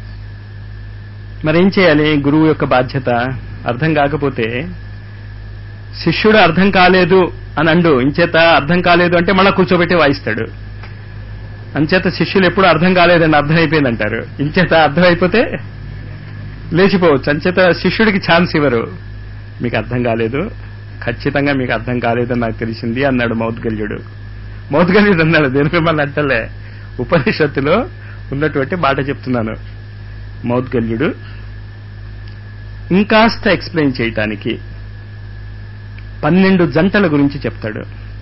మరేం చేయాలి గురువు యొక్క బాధ్యత అర్థం కాకపోతే శిష్యుడు అర్థం కాలేదు అని అండు ఇంచేత అర్థం కాలేదు అంటే మళ్ళా కూర్చోబెట్టి వాయిస్తాడు అంచేత శిష్యులు ఎప్పుడు అర్థం కాలేదండి అర్థం అయిపోయింది అంటారు ఇంచేత అర్థం అయిపోతే లేచిపోవచ్చు అంచేత శిష్యుడికి ఛాన్స్ ఇవ్వరు మీకు అర్థం కాలేదు ఖచ్చితంగా మీకు అర్థం కాలేదని నాకు తెలిసింది అన్నాడు మౌద్గల్యుడు మౌద్గల్యుడు అన్నాడు దేని మిమ్మల్ని అంటలే ఉపనిషత్తులో ఉన్నటువంటి మాట చెప్తున్నాను మౌద్గల్యుడు ఇంకాస్త ఎక్స్ప్లెయిన్ చేయటానికి పన్నెండు జంటల గురించి చెప్తాడు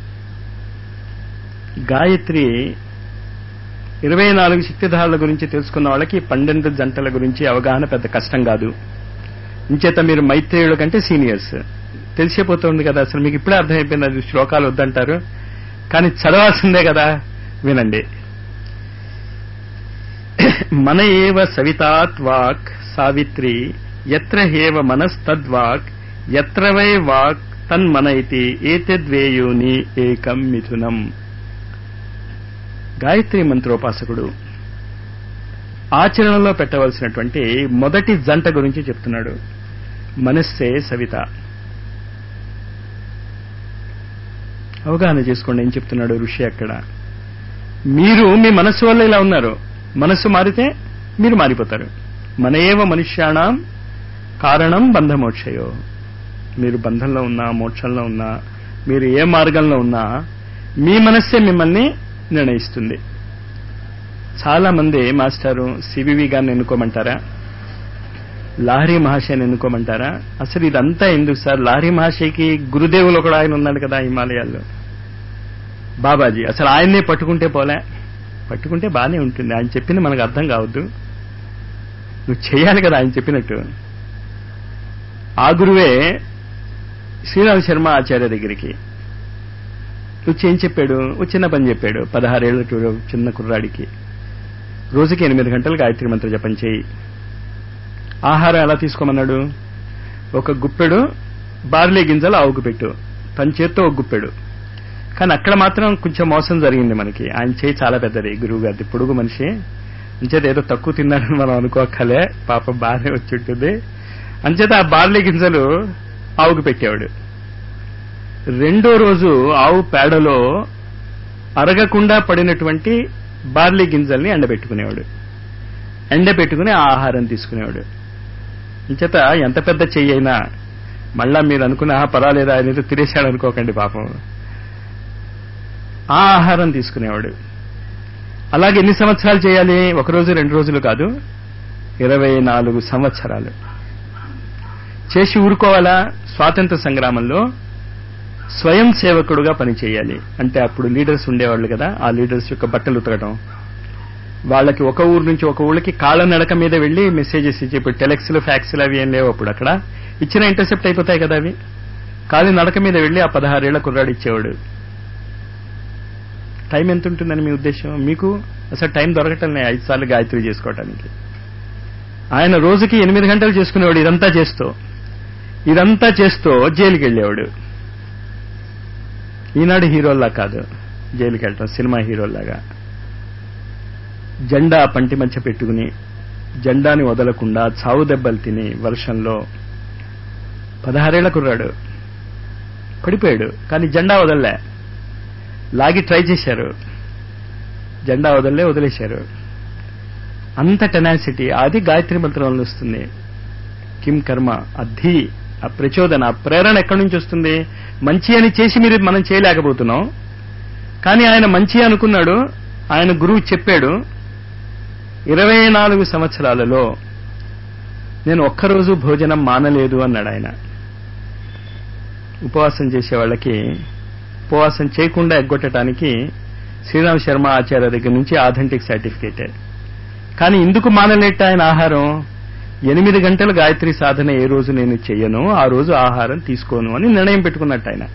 గాయత్రి ఇరవై నాలుగు శక్తిధారుల గురించి తెలుసుకున్న వాళ్ళకి పన్నెండు జంటల గురించి అవగాహన పెద్ద కష్టం కాదు ఇంచేత మీరు మైత్రేయుడు కంటే సీనియర్స్ తెలిసిపోతుంది కదా అసలు మీకు ఇప్పుడే అర్థమైపోయింది అది శ్లోకాలు వద్దంటారు కానీ చదవాల్సిందే కదా వినండి మన ఏవ సవితాత్ వాక్ సావిత్రి ఎత్ర హేవ మనస్తద్వాక్ ఎత్ర వై వాక్ తన్మన ఇతి ఏతద్వేయోని ఏకం మిథునం గాయత్రి మంత్రోపాసకుడు ఆచరణలో పెట్టవలసినటువంటి మొదటి జంట గురించి చెప్తున్నాడు మనస్సే సవిత అవగాహన చేసుకోండి ఏం చెప్తున్నాడు ఋషి అక్కడ మీరు మీ మనస్సు వల్ల ఇలా ఉన్నారు మనస్సు మారితే మీరు మారిపోతారు మనయేవ మనుష్యాణం కారణం బంధమోక్షయో మీరు బంధంలో ఉన్నా మోక్షంలో ఉన్నా మీరు ఏ మార్గంలో ఉన్నా మీ మనస్సే మిమ్మల్ని నిర్ణయిస్తుంది చాలా మంది మాస్టారు సివివి గారిని ఎన్నుకోమంటారా లాహరీ మహాశయని ఎన్నుకోమంటారా అసలు ఇదంతా ఎందుకు సార్ లాహరీ మహాశయకి గురుదేవులు కూడా ఆయన ఉన్నాడు కదా హిమాలయాల్లో బాబాజీ అసలు ఆయన్నే పట్టుకుంటే పోలే పట్టుకుంటే బానే ఉంటుంది ఆయన చెప్పింది మనకు అర్థం కావద్దు నువ్వు చేయాలి కదా ఆయన చెప్పినట్టు ఆ గురువే శ్రీరామ్ శర్మ ఆచార్య దగ్గరికి వచ్చి ఏం చెప్పాడు ఓ చిన్న పని చెప్పాడు పదహారేళ్ల టు- చిన్న కుర్రాడికి రోజుకి ఎనిమిది గంటలు గాయత్రి మంత్ర జపం చేయి ఆహారం ఎలా తీసుకోమన్నాడు ఒక గుప్పెడు బార్లీ గింజలు ఆవుకు పెట్టు తన చేత్తో ఒక గుప్పెడు కానీ అక్కడ మాత్రం కొంచెం మోసం జరిగింది మనకి ఆయన చేయి చాలా పెద్దది గురువు గారిది పొడుగు మనిషి అంచేత ఏదో తక్కువ తిన్నాడని మనం అనుకోకలే పాప బాగానే వచ్చి ఉంటుంది అంచేత ఆ బార్లీ గింజలు ఆవుకు పెట్టేవాడు రెండో రోజు ఆవు పేడలో అరగకుండా పడినటువంటి బార్లీ గింజల్ని ఎండబెట్టుకునేవాడు ఎండబెట్టుకుని ఆ ఆహారం తీసుకునేవాడు ఇంచేత ఎంత పెద్ద చెయ్యి అయినా మళ్ళా మీరు అనుకున్న "ఆ, పర్వాలేదు ఆయన ఏదో తినేశాడు అనుకోకండి పాపం ఆ ఆహారం తీసుకునేవాడు అలాగే ఎన్ని సంవత్సరాలు చేయాలి ఒక రోజు రెండు రోజులు కాదు ఇరవై నాలుగు సంవత్సరాలు చేసి ఊరుకోవాలా స్వాతంత్ర సంగ్రామంలో స్వయం సేవకుడుగా పనిచేయాలి అంటే అప్పుడు లీడర్స్ ఉండేవాళ్ళు కదా ఆ లీడర్స్ యొక్క బట్టలు ఉతకడం వాళ్ళకి ఒక ఊరు నుంచి ఒక ఊళ్ళకి కాళ్ళ నడక మీద వెళ్లి మెసేజెస్ ఇచ్చి ఇప్పుడు టెలెక్స్లు ఫ్యాక్స్లు అవి ఏం లేవు అప్పుడు అక్కడ ఇచ్చిన ఇంటర్సెప్ట్ అయిపోతాయి కదా అవి కాలి నడక మీద వెళ్లి ఆ పదహారేళ్ల కుర్రాడు ఇచ్చేవాడు టైం ఎంత ఉంటుందని మీ ఉద్దేశం మీకు అసలు టైం దొరకటం లేదు ఐదు సార్లు గాయత్రి చేసుకోవటానికి ఆయన రోజుకి ఎనిమిది గంటలు చేసుకునేవాడు ఇదంతా చేస్తూ ఇదంతా చేస్తూ జైలుకి వెళ్ళేవాడు ఈనాడు హీరోల్లా కాదు జైలుకి వెళ్ళటం సినిమా హీరోల్లాగా జెండా పంటి మధ్య పెట్టుకుని జెండాని వదలకుండా చావు దెబ్బలు తిని వర్షంలో పదహారేళ్ల కుర్రాడు పడిపోయాడు కానీ జెండా వదలలే లాగి ట్రై చేశారు జెండా వదలలే వదిలేశారు అంత టెనాసిటీ అది గాయత్రి మంత్రం వల్ల వస్తుంది కిం కర్మ అద్ధి ఆ ప్రచోదన ఆ ప్రేరణ ఎక్కడి నుంచి వస్తుంది మంచి అని చేసి మీరు మనం చేయలేకపోతున్నాం కానీ ఆయన మంచి అనుకున్నాడు ఆయన గురువు చెప్పాడు ఇరవై నాలుగు సంవత్సరాలలో నేను ఒక్కరోజు భోజనం మానలేదు అన్నాడు ఆయన ఉపవాసం చేసే వాళ్ళకి ఉపవాసం చేయకుండా ఎగ్గొట్టడానికి శ్రీరామ్ శర్మ ఆచార్య దగ్గర నుంచి ఆథెంటిక్ సర్టిఫికేట్ కానీ ఎందుకు మానలేట ఆయన ఆహారం ఎనిమిది గంటలు గాయత్రి సాధన ఏ రోజు నేను చెయ్యను ఆ రోజు ఆహారం తీసుకోను అని నిర్ణయం పెట్టుకున్నట్టు ఆయన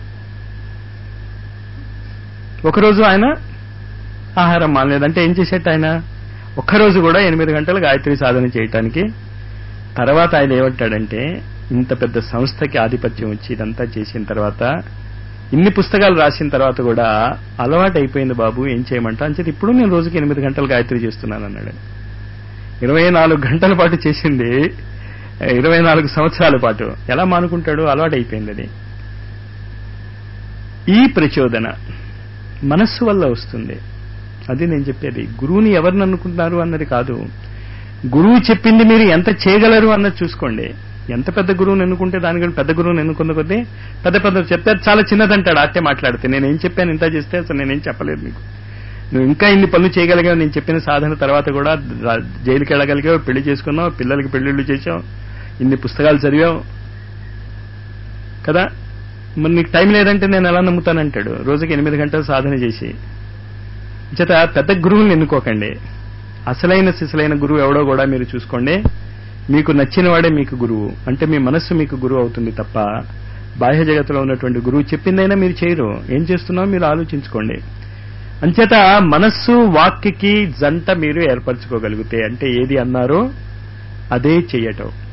ఒకరోజు ఆయన ఆహారం మానలేదంటే ఏం చేసేట ఆయన ఒక్కరోజు కూడా ఎనిమిది గంటలు గాయత్రి సాధన చేయటానికి తర్వాత ఆయన ఏమంటాడంటే ఇంత పెద్ద సంస్థకి ఆధిపత్యం వచ్చి ఇదంతా చేసిన తర్వాత ఇన్ని పుస్తకాలు రాసిన తర్వాత కూడా అలవాటు అయిపోయింది బాబు ఏం చేయమంటా అని చెప్పి ఇప్పుడు నేను రోజుకి ఎనిమిది గంటలు గాయత్రి చేస్తున్నాను అన్నాడు ఇరవై నాలుగు గంటల పాటు చేసింది ఇరవై నాలుగు సంవత్సరాల పాటు ఎలా మానుకుంటాడు అలవాటు అయిపోయింది అది ఈ ప్రచోదన మనస్సు వల్ల వస్తుంది అది నేను చెప్పేది గురువుని ఎవరిని అనుకుంటున్నారు అన్నది కాదు గురువు చెప్పింది మీరు ఎంత చేయగలరు అన్నది చూసుకోండి ఎంత పెద్ద గురువుని ఎన్నుకుంటే దాని గురించి పెద్ద గురువుని ఎన్నుకున్న కొద్దీ పెద్ద పెద్ద చెప్తే అది చాలా చిన్నదంటాడు అట్టే మాట్లాడితే నేనేం చెప్పాను ఇంత చేస్తే అసలు నేనేం చెప్పలేదు మీకు నువ్వు ఇంకా ఇన్ని పనులు చేయగలిగావు నేను చెప్పిన సాధన తర్వాత కూడా రా- జైలుకి వెళ్ళగలిగావు పెళ్లి చేసుకున్నావు పిల్లలకి పెళ్లిళ్ళు చేసావు ఇన్ని పుస్తకాలు చదివావు కదా మరి నీకు టైం లేదంటే నేను ఎలా నమ్ముతానంటాడు రోజుకి ఎనిమిది గంటలు సాధన చేసి చేత పెద్ద గురువుని ఎన్నుకోకండి అసలైన సిసలైన గురువు ఎవడో కూడా మీరు చూసుకోండి మీకు నచ్చిన వాడే మీకు గురువు అంటే మీ మనస్సు మీకు గురువు అవుతుంది తప్ప బాహ్య జగత్తులో ఉన్నటువంటి గురువు చెప్పిందైనా మీరు చేయరు ఏం చేస్తున్నారో మీరు ఆలోచించుకోండి అంచేత మనస్సు వాక్కి జంట మీరు ఏర్పరచుకోగలిగితే అంటే ఏది అన్నారో అదే చెయ్యటం